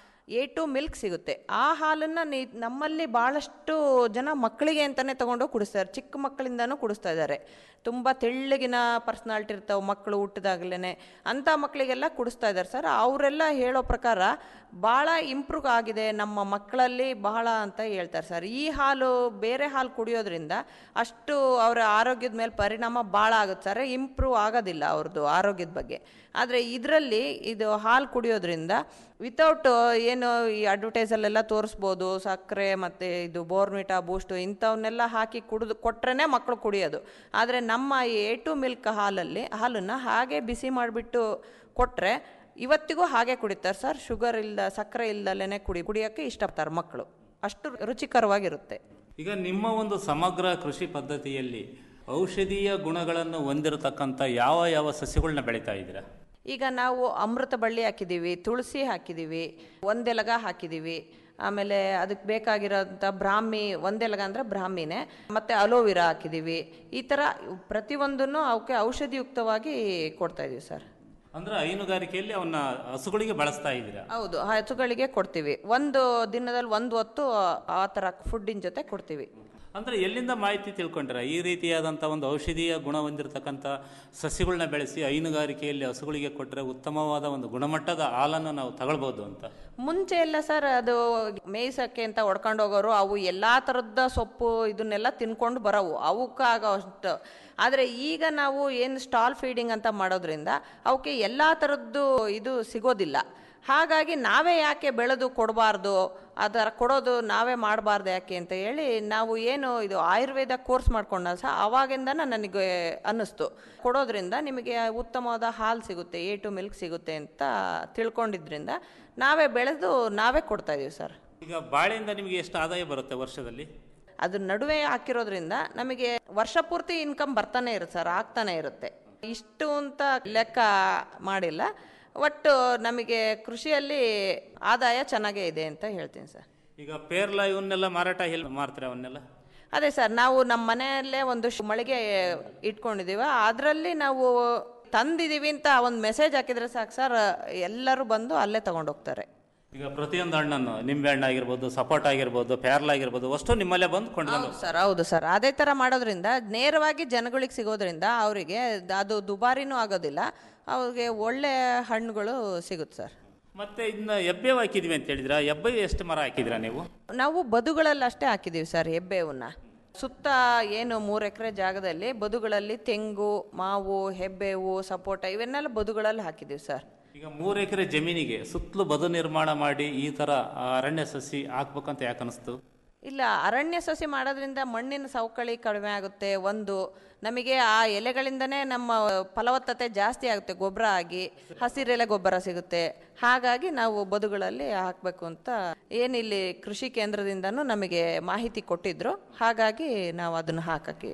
Speaker 16: ಎ ಟು ಮಿಲ್ಕ್ ಸಿಗುತ್ತೆ ಆ ಹಾಲನ್ನು ನೀ ನಮ್ಮಲ್ಲಿ ಭಾಳಷ್ಟು ಜನ ಮಕ್ಕಳಿಗೆ ಅಂತಲೇ ತೊಗೊಂಡೋಗಿ ಕುಡಿಸ್ತಾರೆ ಚಿಕ್ಕ ಮಕ್ಕಳಿಂದನೂ ಕುಡಿಸ್ತಾ ಇದ್ದಾರೆ ತುಂಬ ತೆಳ್ಳಗಿನ ಪರ್ಸ್ನಾಲಿಟಿ ಇರ್ತಾವೆ ಮಕ್ಕಳು ಹುಟ್ಟಿದಾಗಲೇ ಅಂಥ ಮಕ್ಕಳಿಗೆಲ್ಲ ಕುಡಿಸ್ತಾ ಇದ್ದಾರೆ ಸರ್ ಅವರೆಲ್ಲ ಹೇಳೋ ಪ್ರಕಾರ ಭಾಳ ಇಂಪ್ರೂವ್ ಆಗಿದೆ ನಮ್ಮ ಮಕ್ಕಳಲ್ಲಿ ಬಹಳ ಅಂತ ಹೇಳ್ತಾರೆ ಸರ್ ಈ ಹಾಲು ಬೇರೆ ಹಾಲು ಕುಡಿಯೋದ್ರಿಂದ ಅಷ್ಟು ಅವರ ಆರೋಗ್ಯದ ಮೇಲೆ ಪರಿಣಾಮ ಭಾಳ ಆಗುತ್ತೆ ಸರ್ ಇಂಪ್ರೂವ್ ಆಗೋದಿಲ್ಲ ಅವ್ರದ್ದು ಆರೋಗ್ಯದ ಬಗ್ಗೆ ಆದರೆ ಇದರಲ್ಲಿ ಇದು ಹಾಲು ಕುಡಿಯೋದ್ರಿಂದ ವಿತೌಟ್ ಏನು ಈ ಅಡ್ವರ್ಟೈಸಲ್ಲೆಲ್ಲ ತೋರಿಸ್ಬೋದು ಸಕ್ಕರೆ ಮತ್ತು ಇದು ಬೋರ್ಮಿಟಾ ಬೂಸ್ಟು ಇಂಥವನ್ನೆಲ್ಲ ಹಾಕಿ ಕುಡಿದು ಕೊಟ್ರೇ ಮಕ್ಕಳು ಕುಡಿಯೋದು ಆದರೆ ನಮ್ಮ ಈ ಎ ಟು ಮಿಲ್ಕ್ ಹಾಲಲ್ಲಿ ಹಾಲನ್ನು ಹಾಗೆ ಬಿಸಿ ಮಾಡಿಬಿಟ್ಟು ಕೊಟ್ಟರೆ ಇವತ್ತಿಗೂ ಹಾಗೆ ಕುಡಿತಾರೆ ಸರ್ ಶುಗರ್ ಇಲ್ದ ಸಕ್ಕರೆ ಇಲ್ದಲೇ ಕುಡಿ ಕುಡಿಯೋಕ್ಕೆ ಇಷ್ಟಪಡ್ತಾರೆ ಮಕ್ಕಳು ಅಷ್ಟು ರುಚಿಕರವಾಗಿರುತ್ತೆ
Speaker 4: ಈಗ ನಿಮ್ಮ ಒಂದು ಸಮಗ್ರ ಕೃಷಿ ಪದ್ಧತಿಯಲ್ಲಿ ಔಷಧೀಯ ಗುಣಗಳನ್ನು ಹೊಂದಿರತಕ್ಕಂಥ ಯಾವ ಯಾವ ಸಸ್ಯಗಳನ್ನ ಬೆಳೀತಾ ಇದ್ದೀರಾ
Speaker 16: ಈಗ ನಾವು ಅಮೃತ ಬಳ್ಳಿ ಹಾಕಿದ್ದೀವಿ ತುಳಸಿ ಹಾಕಿದ್ದೀವಿ ಒಂದೆಲಗ ಹಾಕಿದ್ದೀವಿ ಆಮೇಲೆ ಅದಕ್ಕೆ ಬೇಕಾಗಿರೋಂಥ ಬ್ರಾಹ್ಮಿ ಒಂದೆಲಗ ಅಂದರೆ ಬ್ರಾಹ್ಮಿನೇ ಮತ್ತು ಅಲೋವಿರಾ ಹಾಕಿದ್ದೀವಿ ಈ ಥರ ಪ್ರತಿಯೊಂದನ್ನು ಅವಕ್ಕೆ ಔಷಧಿಯುಕ್ತವಾಗಿ ಕೊಡ್ತಾ ಇದೀವಿ ಸರ್
Speaker 4: ಅಂದ್ರೆ ಹೈನುಗಾರಿಕೆಯಲ್ಲಿ ಅವನ್ನ ಹಸುಗಳಿಗೆ ಬಳಸ್ತಾ ಇದ್ದೀರಾ
Speaker 16: ಹೌದು ಹಸುಗಳಿಗೆ ಕೊಡ್ತೀವಿ ಒಂದು ದಿನದಲ್ಲಿ ಒಂದು ಹೊತ್ತು ಆ ಥರ ಫುಡ್ಡಿನ ಜೊತೆ ಕೊಡ್ತೀವಿ
Speaker 4: ಅಂದ್ರೆ ಎಲ್ಲಿಂದ ಮಾಹಿತಿ ತಿಳ್ಕೊಂಡ್ರ ಈ ರೀತಿಯಾದಂಥ ಒಂದು ಔಷಧೀಯ ಗುಣ ಹೊಂದಿರತಕ್ಕಂಥ ಸಸ್ಯಗಳನ್ನ ಬೆಳೆಸಿ ಹೈನುಗಾರಿಕೆಯಲ್ಲಿ ಹಸುಗಳಿಗೆ ಕೊಟ್ಟರೆ ಉತ್ತಮವಾದ ಒಂದು ಗುಣಮಟ್ಟದ ಹಾಲನ್ನು ನಾವು ತಗೊಳ್ಬೋದು ಅಂತ
Speaker 16: ಮುಂಚೆ ಎಲ್ಲ ಸರ್ ಅದು ಮೇಯ್ಸಕ್ಕೆ ಅಂತ ಹೊಡ್ಕೊಂಡು ಹೋಗೋರು ಅವು ಎಲ್ಲ ಥರದ ಸೊಪ್ಪು ಇದನ್ನೆಲ್ಲ ತಿನ್ಕೊಂಡು ಬರೋವು ಅವಕ್ಕೆ ಆಗೋ ಅಷ್ಟು ಆದರೆ ಈಗ ನಾವು ಏನು ಸ್ಟಾಲ್ ಫೀಡಿಂಗ್ ಅಂತ ಮಾಡೋದ್ರಿಂದ ಅವಕ್ಕೆ ಎಲ್ಲ ಥರದ್ದು ಇದು ಸಿಗೋದಿಲ್ಲ ಹಾಗಾಗಿ ನಾವೇ ಯಾಕೆ ಬೆಳೆದು ಕೊಡಬಾರ್ದು ಆ ಥರ ಕೊಡೋದು ನಾವೇ ಮಾಡಬಾರ್ದು ಯಾಕೆ ಅಂತ ಹೇಳಿ ನಾವು ಏನು ಇದು ಆಯುರ್ವೇದ ಕೋರ್ಸ್ ಮಾಡ್ಕೊಂಡ ಸಹ ಅವಾಗಿಂದನ ನನಗೆ ಅನ್ನಿಸ್ತು ಕೊಡೋದ್ರಿಂದ ನಿಮಗೆ ಉತ್ತಮವಾದ ಹಾಲು ಸಿಗುತ್ತೆ ಎ ಟು ಮಿಲ್ಕ್ ಸಿಗುತ್ತೆ ಅಂತ ತಿಳ್ಕೊಂಡಿದ್ರಿಂದ ನಾವೇ ಬೆಳೆದು ನಾವೇ ಕೊಡ್ತಾ ಇದೀವಿ ಸರ್
Speaker 4: ಈಗ ಬಾಳೆಯಿಂದ ನಿಮಗೆ ಎಷ್ಟು ಆದಾಯ ಬರುತ್ತೆ ವರ್ಷದಲ್ಲಿ
Speaker 16: ಅದು ನಡುವೆ ಹಾಕಿರೋದ್ರಿಂದ ನಮಗೆ ವರ್ಷ ಪೂರ್ತಿ ಇನ್ಕಮ್ ಬರ್ತಾನೆ ಇರುತ್ತೆ ಸರ್ ಆಗ್ತಾನೆ ಇರುತ್ತೆ ಇಷ್ಟು ಅಂತ ಲೆಕ್ಕ ಮಾಡಿಲ್ಲ ಒಟ್ಟು ನಮಗೆ ಕೃಷಿಯಲ್ಲಿ ಆದಾಯ ಚೆನ್ನಾಗೇ ಇದೆ ಅಂತ ಹೇಳ್ತೀನಿ ಸರ್
Speaker 4: ಈಗ ಪೇರ್ಲ ಇವನ್ನೆಲ್ಲ ಮಾರಾಟ ಎಲ್ಲಿ ಮಾರ್ತಾರೆ ಅವನ್ನೆಲ್ಲ
Speaker 16: ಅದೇ ಸರ್ ನಾವು ನಮ್ಮ ಮನೆಯಲ್ಲೇ ಒಂದು ಶ್- ಮಳಿಗೆ ಇಟ್ಕೊಂಡಿದ್ದೀವಿ ಅದರಲ್ಲಿ ನಾವು ತಂದಿದ್ದೀವಿ ಅಂತ ಒಂದು ಮೆಸೇಜ್ ಹಾಕಿದ್ರೆ ಸಾಕು ಸರ್ ಎಲ್ಲರೂ ಬಂದು ಅಲ್ಲೇ ತಗೊಂಡೋಗ್ತಾರೆ
Speaker 4: ಈಗ ಪ್ರತಿಯೊಂದು ಹಣ್ಣನ್ನು ನಿಂಬೆ ಹಣ್ಣು ಆಗಿರ್ಬೋದು ಸಪೋಟ ಆಗಿರ್ಬೋದು ಪೇರ್ಲ ಆಗಿರ್ಬೋದು ಅಷ್ಟು ನಿಮ್ಮಲ್ಲೇ ಬಂದು ಕೊಂಡ್ಕೊಂಡು
Speaker 16: ಸರ್ ಹೌದು ಸರ್ ಅದೇ ಥರ ಮಾಡೋದ್ರಿಂದ ನೇರವಾಗಿ ಜನಗಳಿಗೆ ಸಿಗೋದ್ರಿಂದ ಅವರಿಗೆ ಅದು ದುಬಾರಿನೂ ಆಗೋದಿಲ್ಲ ಅವ್ರಿಗೆ ಒಳ್ಳೆ ಹಣ್ಣುಗಳು ಸಿಗುತ್ತೆ ಸರ್
Speaker 4: ಮತ್ತೆ ಇನ್ನು ಎಬ್ಬೆವು ಹಾಕಿದ್ವಿ ಅಂತ ಹೇಳಿದ್ರ ಎಬ್ಬೆ ಎಷ್ಟು ಮರ ಹಾಕಿದ್ರಾ ನೀವು
Speaker 16: ನಾವು ಬದುಗಳಲ್ಲಿ ಅಷ್ಟೇ ಹಾಕಿದ್ದೀವಿ ಸರ್ ಹೆಬ್ಬೇವನ್ನ ಸುತ್ತ ಏನು ಮೂರು ಎಕರೆ ಜಾಗದಲ್ಲಿ ಬದುಗಳಲ್ಲಿ ತೆಂಗು ಮಾವು ಹೆಬ್ಬೇವು ಸಪೋಟ ಇವನ್ನೆಲ್ಲ ಬದುಗಳಲ್ಲಿ ಹಾಕಿದ್ದೀವಿ ಸರ್
Speaker 4: ಈಗ ಮೂರು ಎಕರೆ ಜಮೀನಿಗೆ ಸುತ್ತಲೂ ಬದು ನಿರ್ಮಾಣ ಮಾಡಿ ಈ ತರ ಆ, ಅರಣ್ಯ ಸಸಿ ಹಾಕ್ಬೇಕಂತ ಯಾಕೆ ಅನಿಸ್ತು
Speaker 16: ಇಲ್ಲ ಅರಣ್ಯ ಸಸಿ ಮಾಡೋದ್ರಿಂದ ಮಣ್ಣಿನ ಸವಕಳಿ ಕಡಿಮೆ ಆಗುತ್ತೆ ಒಂದು ನಮಗೆ ಆ ಎಲೆಗಳಿಂದನೇ ನಮ್ಮ ಫಲವತ್ತತೆ ಜಾಸ್ತಿ ಆಗುತ್ತೆ ಗೊಬ್ಬರ ಆಗಿ ಹಸಿರೆಲೆ ಗೊಬ್ಬರ ಸಿಗುತ್ತೆ ಹಾಗಾಗಿ ನಾವು ಬದುಗಳಲ್ಲಿ ಹಾಕಬೇಕು ಅಂತ ಏನಿಲ್ಲಿ ಕೃಷಿ ಕೇಂದ್ರದಿಂದನೂ ನಮಗೆ ಮಾಹಿತಿ ಕೊಟ್ಟಿದ್ರು ಹಾಗಾಗಿ ನಾವು ಅದನ್ನು ಹಾಕಕ್ಕೆ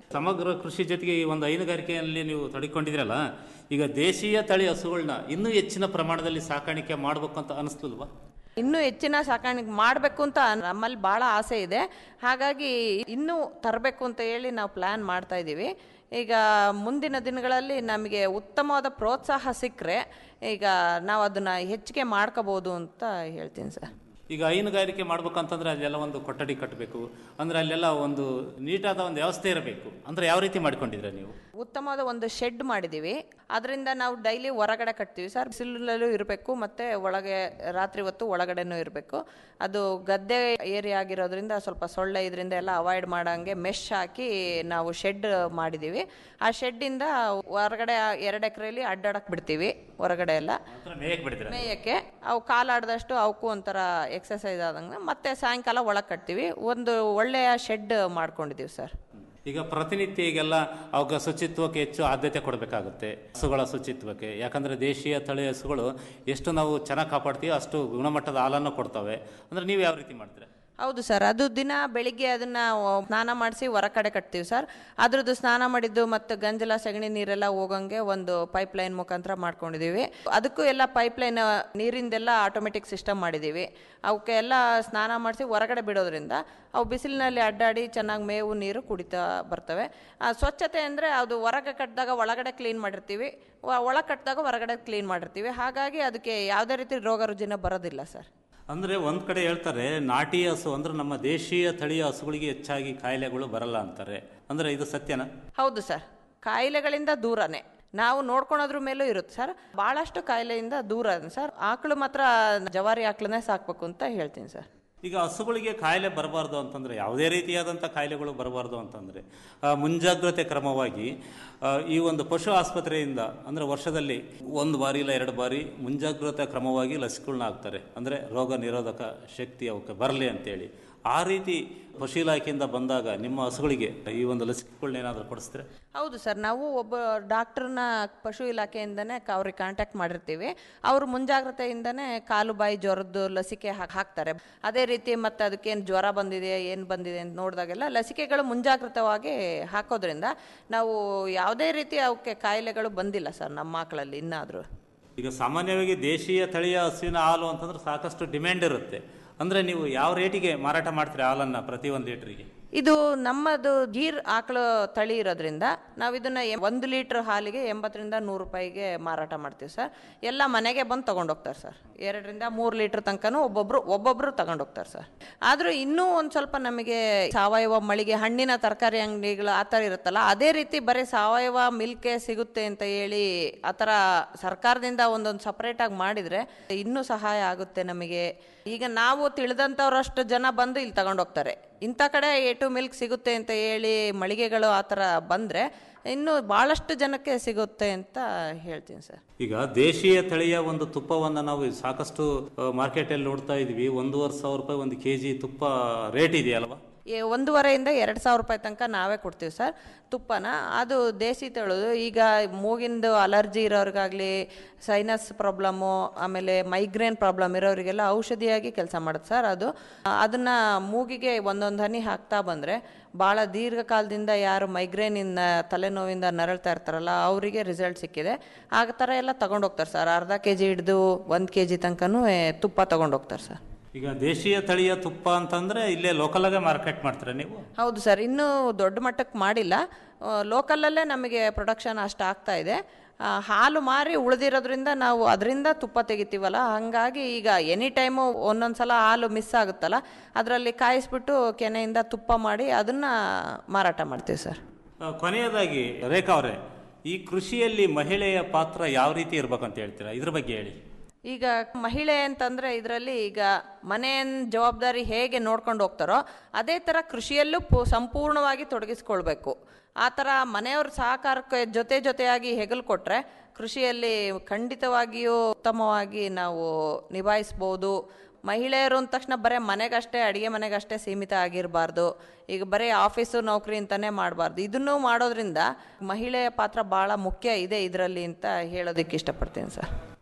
Speaker 4: ಸಮಗ್ರ ಕೃಷಿ ಜೊತೆಗೆ ಈ ಒಂದು ಹೈನುಗಾರಿಕೆಯಲ್ಲಿ ನೀವು ತೊಡಗಿಕೊಂಡಿದ್ರಲ್ಲ ಈಗ ದೇಶೀಯ ತಳಿ ಹಸುಗಳನ್ನ ಇನ್ನೂ ಹೆಚ್ಚಿನ ಪ್ರಮಾಣದಲ್ಲಿ ಸಾಕಾಣಿಕೆ ಮಾಡಬೇಕು ಅಂತ ಅನಿಸ್ಲಿಲ್ವಾ
Speaker 16: ಇನ್ನೂ ಹೆಚ್ಚಿನ ಸಾಕಾಣಿಕೆ ಮಾಡಬೇಕು ಅಂತ ನಮ್ಮಲ್ಲಿ ಭಾಳ ಆಸೆ ಇದೆ ಹಾಗಾಗಿ ಇನ್ನೂ ತರಬೇಕು ಅಂತ ಹೇಳಿ ನಾವು ಪ್ಲ್ಯಾನ್ ಮಾಡ್ತಾ ಇದ್ದೀವಿ ಈಗ ಮುಂದಿನ ದಿನಗಳಲ್ಲಿ ನಮಗೆ ಉತ್ತಮವಾದ ಪ್ರೋತ್ಸಾಹ ಸಿಕ್ಕರೆ ಈಗ ನಾವು ಅದನ್ನು ಹೆಚ್ಚಿಗೆ ಮಾಡ್ಕೋಬೋದು ಅಂತ ಹೇಳ್ತೀನಿ ಸರ್
Speaker 4: ಈಗ ಹೈನುಗಾರಿಕೆ ಮಾಡ್ಬೇಕಂತಂದ್ರೆ ಅಲ್ಲೆಲ್ಲ ಒಂದು ಕೊಠಡಿ ಕಟ್ಟಬೇಕು ಅಂದ್ರೆ ಅಲ್ಲೆಲ್ಲ ಒಂದು ನೀಟಾದ ಒಂದು ವ್ಯವಸ್ಥೆ ಇರಬೇಕು ಅಂದ್ರೆ ಯಾವ ರೀತಿ ಮಾಡ್ಕೊಂಡಿದ್ರೆ ನೀವು
Speaker 16: ಉತ್ತಮವಾದ ಒಂದು ಶೆಡ್ ಮಾಡಿದ್ದೀವಿ ಅದರಿಂದ ನಾವು ಡೈಲಿ ಹೊರಗಡೆ ಕಟ್ತೀವಿ ಸರ್ ಬಿಸಿಲಲ್ಲೂ ಇರಬೇಕು ಮತ್ತು ಒಳಗೆ ರಾತ್ರಿ ಹೊತ್ತು ಒಳಗಡೆನೂ ಇರಬೇಕು ಅದು ಗದ್ದೆ ಏರಿಯಾ ಆಗಿರೋದ್ರಿಂದ ಸ್ವಲ್ಪ ಸೊಳ್ಳೆ ಇದರಿಂದ ಎಲ್ಲ ಅವಾಯ್ಡ್ ಮಾಡಂಗೆ ಮೆಶ್ ಹಾಕಿ ನಾವು ಶೆಡ್ ಮಾಡಿದ್ದೀವಿ ಆ ಶೆಡ್ಡಿಂದ ಹೊರಗಡೆ ಎರಡು ಎಕರೆಯಲ್ಲಿ ಅಡ್ಡಾಡಕ್ಕೆ ಬಿಡ್ತೀವಿ ಹೊರಗಡೆ ಎಲ್ಲ
Speaker 4: ಮೇಯಕ್ಕೆ ಬಿಡಿದ್ರೆ
Speaker 16: ಮೇಯಕ್ಕೆ ಅವು ಕಾಲಾಡ್ದಷ್ಟು ಅವಕ್ಕೂ ಒಂಥರ ಎಕ್ಸಸೈಸ್ ಆದಂಗೆ ಮತ್ತೆ ಸಾಯಂಕಾಲ ಒಳಗೆ ಕಟ್ತೀವಿ ಒಂದು ಒಳ್ಳೆಯ ಶೆಡ್ ಮಾಡ್ಕೊಂಡಿದ್ದೀವಿ ಸರ್
Speaker 4: ಈಗ ಪ್ರತಿನಿತ್ಯ ಈಗೆಲ್ಲ ಅವಾಗ ಶುಚಿತ್ವಕ್ಕೆ ಹೆಚ್ಚು ಆದ್ಯತೆ ಕೊಡಬೇಕಾಗುತ್ತೆ ಹಸುಗಳ ಶುಚಿತ್ವಕ್ಕೆ ಯಾಕಂದ್ರೆ ದೇಶೀಯ ತಳಿ ಹಸುಗಳು ಎಷ್ಟು ನಾವು ಚೆನ್ನಾಗಿ ಕಾಪಾಡ್ತೀವಿ ಅಷ್ಟು ಗುಣಮಟ್ಟದ ಹಾಲನ್ನು ಕೊಡ್ತವೆ ಅಂದ್ರೆ ನೀವು ಯಾವ ರೀತಿ ಮಾಡ್ತೀರಾ
Speaker 16: ಹೌದು ಸರ್ ಅದು ದಿನ ಬೆಳಿಗ್ಗೆ ಅದನ್ನ ಸ್ನಾನ ಮಾಡಿಸಿ ಹೊರ ಕಡೆ ಕಟ್ತೀವಿ ಸರ್ ಅದ್ರದ್ದು ಸ್ನಾನ ಮಾಡಿದ್ದು ಮತ್ತು ಗಂಜಲ ಸಗಣಿ ನೀರೆಲ್ಲ ಹೋಗಂಗೆ ಒಂದು ಪೈಪ್ ಲೈನ್ ಮುಖಾಂತರ ಮಾಡ್ಕೊಂಡಿದ್ದೀವಿ ಅದಕ್ಕೂ ಎಲ್ಲ ಪೈಪ್ ಲೈನ್ ನೀರಿಂದೆಲ್ಲ ಆಟೋಮೆಟಿಕ್ ಸಿಸ್ಟಮ್ ಮಾಡಿದ್ದೀವಿ ಅವಕ್ಕೆ ಎಲ್ಲ ಸ್ನಾನ ಮಾಡಿಸಿ ಹೊರಗಡೆ ಬಿಡೋದ್ರಿಂದ ಅವು ಬಿಸಿಲಿನಲ್ಲಿ ಅಡ್ಡಾಡಿ ಚೆನ್ನಾಗಿ ಮೇವು ನೀರು ಕುಡಿತಾ ಬರ್ತವೆ ಆ, ಸ್ವಚ್ಛತೆ ಅಂದರೆ ಅದು ಹೊರಗೆ ಕಟ್ಟಿದಾಗ ಒಳಗಡೆ ಕ್ಲೀನ್ ಮಾಡಿರ್ತೀವಿ ಒಳಗೆ ಕಟ್ಟಿದಾಗ ಹೊರಗಡೆ ಕ್ಲೀನ್ ಮಾಡಿರ್ತೀವಿ ಹಾಗಾಗಿ ಅದಕ್ಕೆ ಯಾವುದೇ ರೀತಿ ರೋಗ ರುಜಿನ ಬರೋದಿಲ್ಲ ಸರ್
Speaker 4: ಅಂದ್ರೆ ಒಂದ್ ಕಡೆ ಹೇಳ್ತಾರೆ ನಾಟಿ ಹಸು ಅಂದ್ರೆ ನಮ್ಮ ದೇಶೀಯ ತಳಿಯ ಹಸುಗಳಿಗೆ ಹೆಚ್ಚಾಗಿ ಕಾಯಿಲೆಗಳು ಬರಲ್ಲ ಅಂತಾರೆ ಅಂದ್ರೆ ಇದು ಸತ್ಯನಾ
Speaker 16: ಹೌದು ಸರ್ ಕಾಯಿಲೆಗಳಿಂದ ದೂರನೇ ನಾವು ನೋಡ್ಕೊಳೋದ್ರ ಮೇಲೂ ಇರುತ್ತೆ ಸರ್ ಭಾಳಷ್ಟು ಕಾಯಿಲೆಯಿಂದ ದೂರ ಸರ್ ಆಕಳು ಮಾತ್ರ ಜವಾರಿ ಆಕಳನ್ನೇ ಸಾಕ್ಬೇಕು ಅಂತ ಹೇಳ್ತೀನಿ ಸರ್
Speaker 4: ಈಗ ಹಸುಗಳಿಗೆ ಕಾಯಿಲೆ ಬರಬಾರ್ದು ಅಂತಂದ್ರೆ ಯಾವುದೇ ರೀತಿಯಾದಂಥ ಕಾಯಿಲೆಗಳು ಬರಬಾರ್ದು ಅಂತಂದ್ರೆ ಆ, ಮುಂಜಾಗ್ರತೆ ಕ್ರಮವಾಗಿ ಆ, ಈ ಒಂದು ಪಶು ಆಸ್ಪತ್ರೆಯಿಂದ ಅಂದ್ರೆ ವರ್ಷದಲ್ಲಿ ಒಂದು ಬಾರಿ ಇಲ್ಲ ಎರಡು ಬಾರಿ ಮುಂಜಾಗ್ರತಾ ಕ್ರಮವಾಗಿ ಲಸಿಕೆಗಳನ್ನ ಹಾಕ್ತಾರೆ ಅಂದ್ರೆ ರೋಗ ನಿರೋಧಕ ಶಕ್ತಿ ಅವಕ್ಕೆ ಬರಲಿ ಅಂತೇಳಿ ಆ ರೀತಿ ಪಶು ಇಲಾಖೆಯಿಂದ ಬಂದಾಗ ನಿಮ್ಮ ಹಸುಗಳಿಗೆ ಈ ಒಂದು ಲಸಿಕೆಗಳನ್ನ ಏನಾದರೂ ಕೊಡಿಸ್ತೀರಾ
Speaker 16: ಹೌದು ಸರ್ ನಾವು ಒಬ್ಬ ಡಾಕ್ಟ್ರನ್ನ ಪಶು ಇಲಾಖೆಯಿಂದನೇ ಕ- ಅವ್ರಿಗೆ ಕಾಂಟ್ಯಾಕ್ಟ್ ಮಾಡಿರ್ತೀವಿ ಅವರು ಮುಂಜಾಗ್ರತೆಯಿಂದನೇ ಕಾಲು ಬಾಯಿ ಜ್ವರದ್ದು ಲಸಿಕೆ ಹಾಕ್- ಹಾಕ್ತಾರೆ ಅದೇ ರೀತಿ ಮತ್ತೆ ಅದಕ್ಕೇನು ಜ್ವರ ಬಂದಿದೆ ಏನು ಬಂದಿದೆ ಅಂತ ನೋಡಿದಾಗೆಲ್ಲ ಲಸಿಕೆಗಳು ಮುಂಜಾಗ್ರತವಾಗಿ ಹಾಕೋದ್ರಿಂದ ನಾವು ಯಾವುದೇ ರೀತಿ ಅವಕ್ಕೆ ಕಾಯಿಲೆಗಳು ಬಂದಿಲ್ಲ ಸರ್ ನಮ್ಮ ಮಕ್ಕಳಲ್ಲಿ ಇನ್ನಾದರೂ
Speaker 4: ಈಗ ಸಾಮಾನ್ಯವಾಗಿ ದೇಶೀಯ ತಳಿಯ ಹಸುವಿನ ಹಾಲು ಅಂತಂದ್ರೆ ಸಾಕಷ್ಟು ಡಿಮ್ಯಾಂಡ್ ಇರುತ್ತೆ ಅಂದ್ರೆ ನೀವು ಯಾವ ರೇಟಿಗೆ ಮಾರಾಟ ಮಾಡ್ತೀರಾ ಹಾಲನ್ನ ಪ್ರತಿ ಒಂದು ಲೀಟರ್ಗೆ
Speaker 16: ಇದು ನಮ್ಮದು ಗೀರ್ ಆಕಳು ತಳಿ ಇರೋದ್ರಿಂದ ನಾವು ಇದನ್ನ ಎಂ- ಒಂದು ಲೀಟ್ರ್ ಹಾಲಿಗೆ ಎಂಬತ್ತರಿಂದ ನೂರು ರೂಪಾಯಿಗೆ ಮಾರಾಟ ಮಾಡ್ತೀವಿ ಸರ್ ಎಲ್ಲ ಮನೆಗೆ ಬಂದು ತಗೊಂಡೋಗ್ತಾರೆ ಸರ್ ಎರಡರಿಂದ ಮೂರು ಲೀಟ್ರ್ ತನಕನೂ ಒಬ್ಬೊಬ್ರು ಒಬ್ಬೊಬ್ರು ತಗೊಂಡೋಗ್ತಾರೆ ಸರ್ ಆದರೂ ಇನ್ನೂ ಒಂದು ಸ್ವಲ್ಪ ನಮಗೆ ಸಾವಯವ ಮಳಿಗೆ ಹಣ್ಣಿನ ತರಕಾರಿ ಅಂಗಡಿಗಳು ಆ ಥರ ಇರುತ್ತಲ್ಲ ಅದೇ ರೀತಿ ಬರೀ ಸಾವಯವ ಮಿಲ್ಕೆ ಸಿಗುತ್ತೆ ಅಂತ ಹೇಳಿ ಆ ಥರ ಸರ್ಕಾರದಿಂದ ಒಂದೊಂದು ಸಪ್ರೇಟಾಗಿ ಮಾಡಿದರೆ ಇನ್ನೂ ಸಹಾಯ ಆಗುತ್ತೆ ನಮಗೆ ಈಗ ನಾವು ತಿಳಿದಂಥವ್ರಷ್ಟು ಜನ ಬಂದು ಇಲ್ಲಿ ತಗೊಂಡೋಗ್ತಾರೆ ಇಂಥ ಕಡೆ ಎ ಟು ಮಿಲ್ಕ್ ಸಿಗುತ್ತೆ ಅಂತ ಹೇಳಿ ಮಳಿಗೆಗಳು ಆ ಥರ ಬಂದರೆ ಇನ್ನೂ ಭಾಳಷ್ಟು ಜನಕ್ಕೆ ಸಿಗುತ್ತೆ ಅಂತ ಹೇಳ್ತೀನಿ ಸರ್
Speaker 4: ಈಗ ದೇಶೀಯ ತಳಿಯ ಒಂದು ತುಪ್ಪವನ್ನು ನಾವು ಸಾಕಷ್ಟು ಮಾರ್ಕೆಟಲ್ಲಿ ನೋಡ್ತಾ ಇದೀವಿ ಒಂದೂವರೆ ಸಾವಿರ ರೂಪಾಯಿ ಒಂದು ಕೆ ಜಿ ತುಪ್ಪ ರೇಟ್ ಇದೆಯಲ್ವಾ
Speaker 16: ಈ ಒಂದೂವರೆಯಿಂದ ಎರಡು ಸಾವಿರ ರೂಪಾಯಿ ತನಕ ನಾವೇ ಕೊಡ್ತೀವಿ ಸರ್ ತುಪ್ಪನ ಅದು ದೇಸಿ ತಳೋದು ಈಗ ಮೂಗಿಂದು ಅಲರ್ಜಿ ಇರೋರಿಗಾಗಲಿ ಸೈನಸ್ ಪ್ರಾಬ್ಲಮ್ಮು ಆಮೇಲೆ ಮೈಗ್ರೇನ್ ಪ್ರಾಬ್ಲಮ್ ಇರೋರಿಗೆಲ್ಲ ಔಷಧಿಯಾಗಿ ಕೆಲಸ ಮಾಡುತ್ತೆ ಸರ್ ಅದು ಅದನ್ನು ಮೂಗಿಗೆ ಒಂದೊಂದು ಹನಿ ಹಾಕ್ತಾ ಬಂದರೆ ಭಾಳ ದೀರ್ಘಕಾಲದಿಂದ ಯಾರು ಮೈಗ್ರೇನಿಂದ ತಲೆನೋವಿಂದ ನರಳ್ತಾ ಇರ್ತಾರಲ್ಲ ಅವರಿಗೆ ರಿಸಲ್ಟ್ ಸಿಕ್ಕಿದೆ ಆ ಥರ ಎಲ್ಲ ತಗೊಂಡೋಗ್ತಾರೆ ಸರ್ ಅರ್ಧ ಕೆ ಜಿ ಹಿಡಿದು ಒಂದು ಕೆ ಜಿ ತನಕನೂ ಏ, ತುಪ್ಪ ತಗೊಂಡೋಗ್ತಾರೆ ಸರ್
Speaker 4: ಈಗ ದೇಶೀಯ ತಳಿಯ ತುಪ್ಪ ಅಂತಂದ್ರೆ ಇಲ್ಲೇ ಲೋಕಲ್ ಆಗೆ ಮಾರ್ಕೆಟ್ ಮಾಡ್ತೀರಾ ನೀವು
Speaker 16: ಹೌದು ಸರ್ ಇನ್ನೂ ದೊಡ್ಡ ಮಟ್ಟಕ್ಕೆ ಮಾಡಿಲ್ಲ ಲೋಕಲಲ್ಲೇ ನಮಗೆ ಪ್ರೊಡಕ್ಷನ್ ಅಷ್ಟು ಆಗ್ತಾ ಇದೆ ಆ, ಹಾಲು ಮಾರಿ ಉಳಿದಿರೋದ್ರಿಂದ ನಾವು ಅದರಿಂದ ತುಪ್ಪ ತೆಗಿತೀವಲ್ಲ ಹಾಗಾಗಿ ಈಗ ಎನಿ ಟೈಮು ಒಂದೊಂದು ಸಲ ಹಾಲು ಮಿಸ್ ಆಗುತ್ತಲ್ಲ ಅದರಲ್ಲಿ ಕಾಯಿಸ್ಬಿಟ್ಟು ಕೆನೆಯಿಂದ ತುಪ್ಪ ಮಾಡಿ ಅದನ್ನು ಮಾರಾಟ ಮಾಡ್ತೀವಿ ಸರ್
Speaker 4: ಆ, ಕೊನೆಯದಾಗಿ ರೇಖಾ ಅವರೇ ಈ ಕೃಷಿಯಲ್ಲಿ ಮಹಿಳೆಯ ಪಾತ್ರ ಯಾವ ರೀತಿ ಇರ್ಬೇಕಂತ ಹೇಳ್ತೀರಾ ಇದ್ರ ಬಗ್ಗೆ ಹೇಳಿ
Speaker 16: ಈಗ ಮಹಿಳೆ ಅಂತಂದ್ರೆ ಇದರಲ್ಲಿ ಈಗ ಮನೆಯ ಜವಾಬ್ದಾರಿ ಹೇಗೆ ನೋಡ್ಕೊಂಡು ಹೋಗ್ತಾರೋ ಅದೇ ಥರ ಕೃಷಿಯಲ್ಲೂ ಪು ಸಂಪೂರ್ಣವಾಗಿ ತೊಡಗಿಸ್ಕೊಳ್ಬೇಕು ಆ ಥರ ಮನೆಯವ್ರ ಸಹಕಾರಕ್ಕೆ ಜೊತೆ ಜೊತೆಯಾಗಿ ಹೆಗಲು ಕೊಟ್ಟರೆ ಕೃಷಿಯಲ್ಲಿ ಖಂಡಿತವಾಗಿಯೂ ಉತ್ತಮವಾಗಿ ನಾವು ನಿಭಾಯಿಸ್ಬೋದು ಮಹಿಳೆಯರು ಅಂದ ತಕ್ಷಣ ಬರೀ ಮನೆಗಷ್ಟೇ ಅಡುಗೆ ಮನೆಗಷ್ಟೇ ಸೀಮಿತ ಆಗಿರಬಾರ್ದು ಈಗ ಬರೀ ಆಫೀಸು ನೌಕರಿ ಅಂತಾನೆ ಮಾಡಬಾರ್ದು ಇದನ್ನು ಮಾಡೋದ್ರಿಂದ ಮಹಿಳೆಯ ಪಾತ್ರ ಭಾಳ ಮುಖ್ಯ ಇದೆ ಇದರಲ್ಲಿ ಅಂತ ಹೇಳೋದಕ್ಕೆ ಇಷ್ಟಪಡ್ತೀನಿ ಸರ್